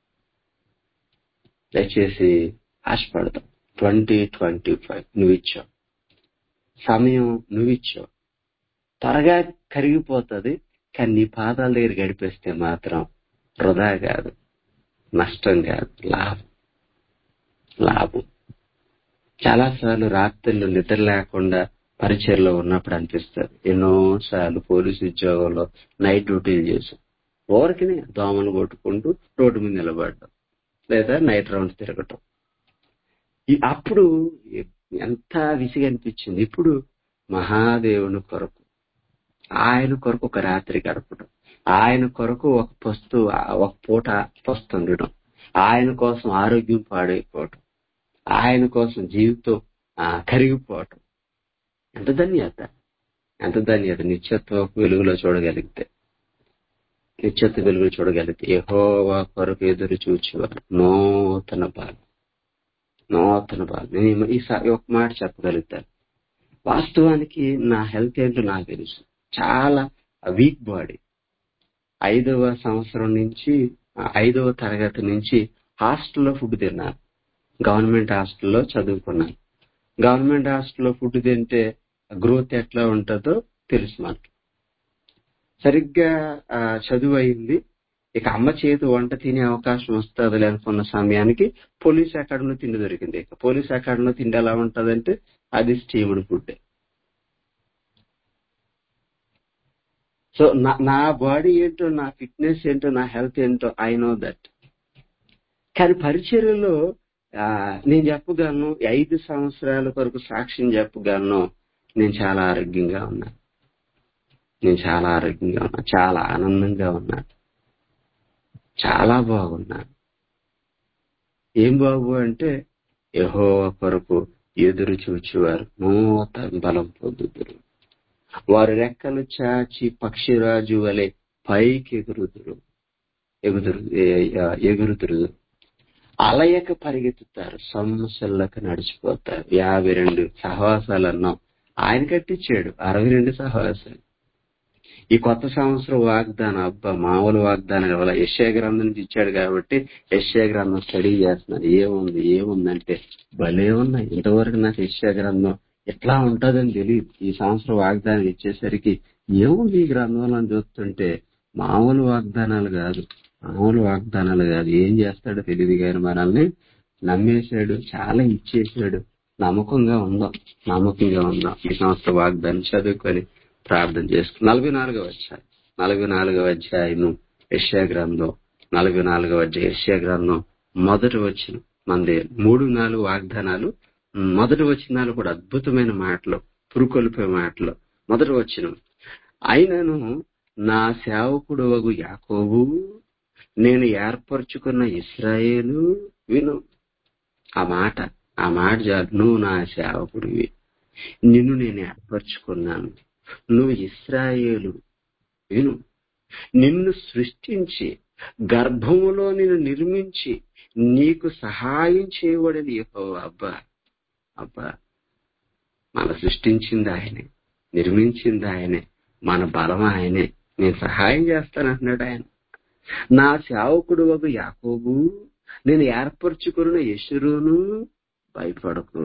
దయచేసి ఆశపడతాం ట్వంటీ ట్వంటీ ఫైవ్ నువ్వు ఇచ్చావు సమయం నువ్వు ఇచ్చావు త్వరగా కరిగిపోతుంది కానీ నీ పాదాల దగ్గర గడిపేస్తే మాత్రం వృధా కాదు నష్టం కాదు లాభం లాభం చాలాసార్లు రాత్రులు నిద్ర లేకుండా పరిచయలో ఉన్నప్పుడు అనిపిస్తుంది ఎన్నోసార్లు పోలీసు ఉద్యోగంలో నైట్ డ్యూటీలు చేశాం ఊరికినే దోమలు కొట్టుకుంటూ రోడ్డు మీద నిలబడడం లేదా నైట్ రౌండ్ తిరగటం ఈ- అప్పుడు ఎంత విసిగి అనిపించింది ఇప్పుడు మహాదేవుని కొరకు ఆయన కొరకు ఒక రాత్రి గడపడం ఆయన కొరకు ఒక పస్తు ఒక పూట పస్తు ఉండడం ఆయన కోసం ఆరోగ్యం పాడైపోవటం ఆయన కోసం జీవితం ఆ, కరిగిపోవటం ఎంత ధన్యత ఎంత ధన్యత నిత్యత్వ వెలుగులో చూడగలిగితే నిత్యత్వ వెలుగులో చూడగలిగితే యెహోవా కొరకు ఎదురు చూచేవారు నూతన బాధ నూతన బాధ నేను ఈ సా- ఒక మాట చెప్పగలుగుతాను వాస్తవానికి నా హెల్త్ ఏంటో నాకు తెలుసు చాలా వీక్ బాడీ ఐదవ సంవత్సరం నుంచి ఆ, ఐదవ తరగతి నుంచి హాస్టల్లో ఫుడ్ తిన్నాను గవర్నమెంట్ హాస్టల్లో చదువుకున్నాను గవర్నమెంట్ హాస్టల్లో ఫుడ్ తింటే గ్రోత్ ఎట్లా ఉంటుందో తెలుసు మనకి సరిగ్గా ఆ, చదువు అయింది ఇక అమ్మ చేతి వంట తినే అవకాశం వస్తుంది అనుకున్న సమయానికి పోలీస్ అకాడమీలో తిండి దొరికింది ఇక పోలీస్ అకాడమీలో తిండి ఎలా ఉంటదంటే అది స్టీమ్డ్ ఫుడ్ సో నా నా బాడీ ఏంటో నా ఫిట్నెస్ ఏంటో నా హెల్త్ ఏంటో ఐ నో దట్ కానీ పరిచర్యలో ఆ, నేను చెప్పగలను ఈ ఐదు సంవత్సరాల వరకు సాక్ష్యం చెప్పగలను నేను చాలా ఆరోగ్యంగా ఉన్నా నేను చాలా ఆరోగ్యంగా ఉన్నా చాలా ఆనందంగా ఉన్నా చాలా బాగున్నా ఏం బాబు అంటే యహో కొరకు ఎదురు చూచేవారు నూతన బలం పొందుతురు వారి రెక్కలు చాచి పక్షిరాజు వలె పైకి ఎగురుదురు ఎగుదురు ఏ- ఎగురుదురు అలయక పరిగెత్తుతారు సమస్యలకు నడిచిపోతారు యాభై రెండు సహవాసాలు అన్నాం ఆయన కట్టించాడు అరవై రెండు సహవాసాలు ఈ కొత్త సంవత్సరం వాగ్దానం అబ్బా మామూలు వాగ్దానం వల్ల యశ్యా గ్రంథం నుంచి ఇచ్చాడు కాబట్టి యశ్యా గ్రంథం స్టడీ చేస్తున్నాను ఏముంది ఏముందంటే భలే ఉన్నాయి ఇంతవరకు నాకు యశ్యా గ్రంథం ఎట్లా ఉంటుందని తెలియదు ఈ సంవత్సరం వాగ్దానం ఇచ్చేసరికి ఏముంది ఈ గ్రంథంలో అని చూస్తుంటే మామూలు వాగ్దానాలు కాదు మామూలు వాగ్దానాలు కాదు ఏం చేస్తాడో తెలియదు కానీ మనల్ని నమ్మేశాడు చాలా ఇచ్చేసాడు నమ్మకంగా ఉందాం నమ్మకంగా ఉందాం ఈ సంవత్సరం వాగ్దానం చదువుకొని ప్రార్థన చేసుకుని నలభై నాలుగవ అధ్యాయం నలభై నాలుగవ అధ్యాయం యశ్యా గ్రంథం నలభై నాలుగవ అధ్యాయం యశ్యా గ్రంథం మొదటి వచ్చిన మంది మూడు నాలుగు వాగ్దానాలు మొదటి వచ్చినాలు కూడా అద్భుతమైన మాటలు పురుకొల్పే మాటలు మొదటి వచ్చిన అయినను నా సేవకుడు వగు యాకోబు నేను ఏర్పరచుకున్న ఇస్రాయేలు విను ఆ మాట ఆ మాట చాలు నువ్వు నా సేవకుడివి నిన్ను నేను ఏర్పరచుకున్నాను నువ్వు ఇస్రాయేలు విను నిన్ను సృష్టించి గర్భములో నిన్ను నిర్మించి నీకు సహాయం చేయబడేది యెహోవా అబ్బా అబ్బా మన సృష్టించింది ఆయనే నిర్మించింది ఆయనే మన బలం ఆయనే నేను సహాయం చేస్తానంటున్నాడు ఆయన నా సేవకుడు ఒక యాకోబు నేను ఏర్పరచుకున్న యశురును భయపడకు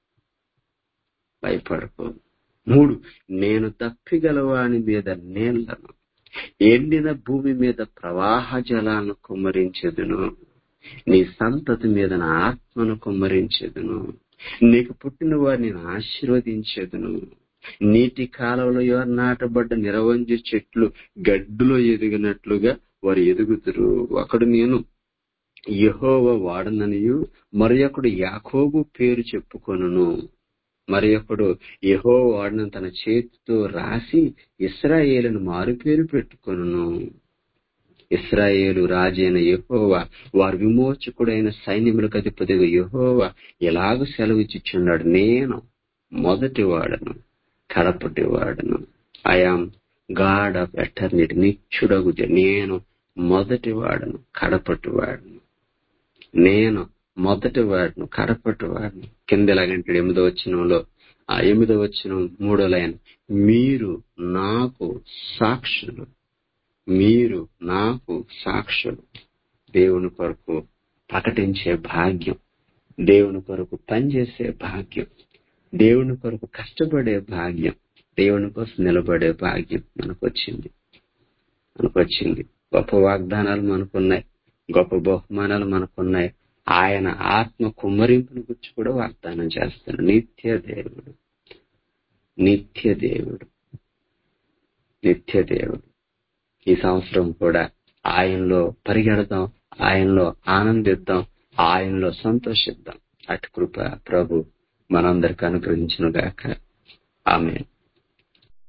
భయపడకు మూడు నేను తప్పిగలవాని మీద నీళ్లను ఎండిన భూమి మీద ప్రవాహ జలాలను కుమ్మరించెదును నీ సంతతి మీద నా ఆత్మను కుమ్మరించెదును నీకు పుట్టిన వారిని నేను ఆశీర్వదించెదును నీటి కాలంలో నాటబడ్డ నిరవంజ చెట్లు గడ్డులో ఎదిగినట్లుగా వారు ఎదుగుతురు ఒకడు నేను యహోవ వాడననియు మరి ఒకడు యాకోబు పేరు చెప్పుకొనును మరి ఒకడు యహో వాడిన తన చేతితో రాసి ఇస్రాయేలును మారు పేరు పెట్టుకొనును ఇస్రాయేలు రాజైన యహోవా వారి విమోచకుడైన సైన్యములకు అధిపతిగా యహోవా ఎలాగ సెలవిచ్చుచున్నాడు నేను మొదటి వాడను కడపటి వాడను ఐఆమ్ గాడ్ ఆఫ్ ఎటర్నిటీ నిచ్చుడగు నేను మొదటి వాడను కడపటి వాడను నేను మొదటి వాడను కడపటి వాడను కింద ఎలాగంటాడు ఎనిమిదో వచ్చినంలో ఆ ఎనిమిదో వచ్చిన మూడో లైన్ మీరు నాకు సాక్షులు మీరు నాకు సాక్షులు దేవుని కొరకు ప్రకటించే భాగ్యం దేవుని కొరకు పనిచేసే భాగ్యం దేవుని కొరకు కష్టపడే భాగ్యం దేవుని కోసం నిలబడే భాగ్యం మనకు వచ్చింది మనకు వచ్చింది గొప్ప వాగ్దానాలు మనకున్నాయి గొప్ప బహుమానాలు మనకున్నాయి ఆయన ఆత్మ కుమ్మరింపుని గురించి కూడా వాగ్దానం చేస్తాడు నిత్య దేవుడు నిత్య దేవుడు నిత్య దేవుడు ఈ సంవత్సరం కూడా ఆయనలో పరిగెడదాం ఆయనలో ఆనందిద్దాం ఆయనలో సంతోషిద్దాం అటు కృప ప్రభు మనందరికి అనుగ్రహించును గాక ఆమె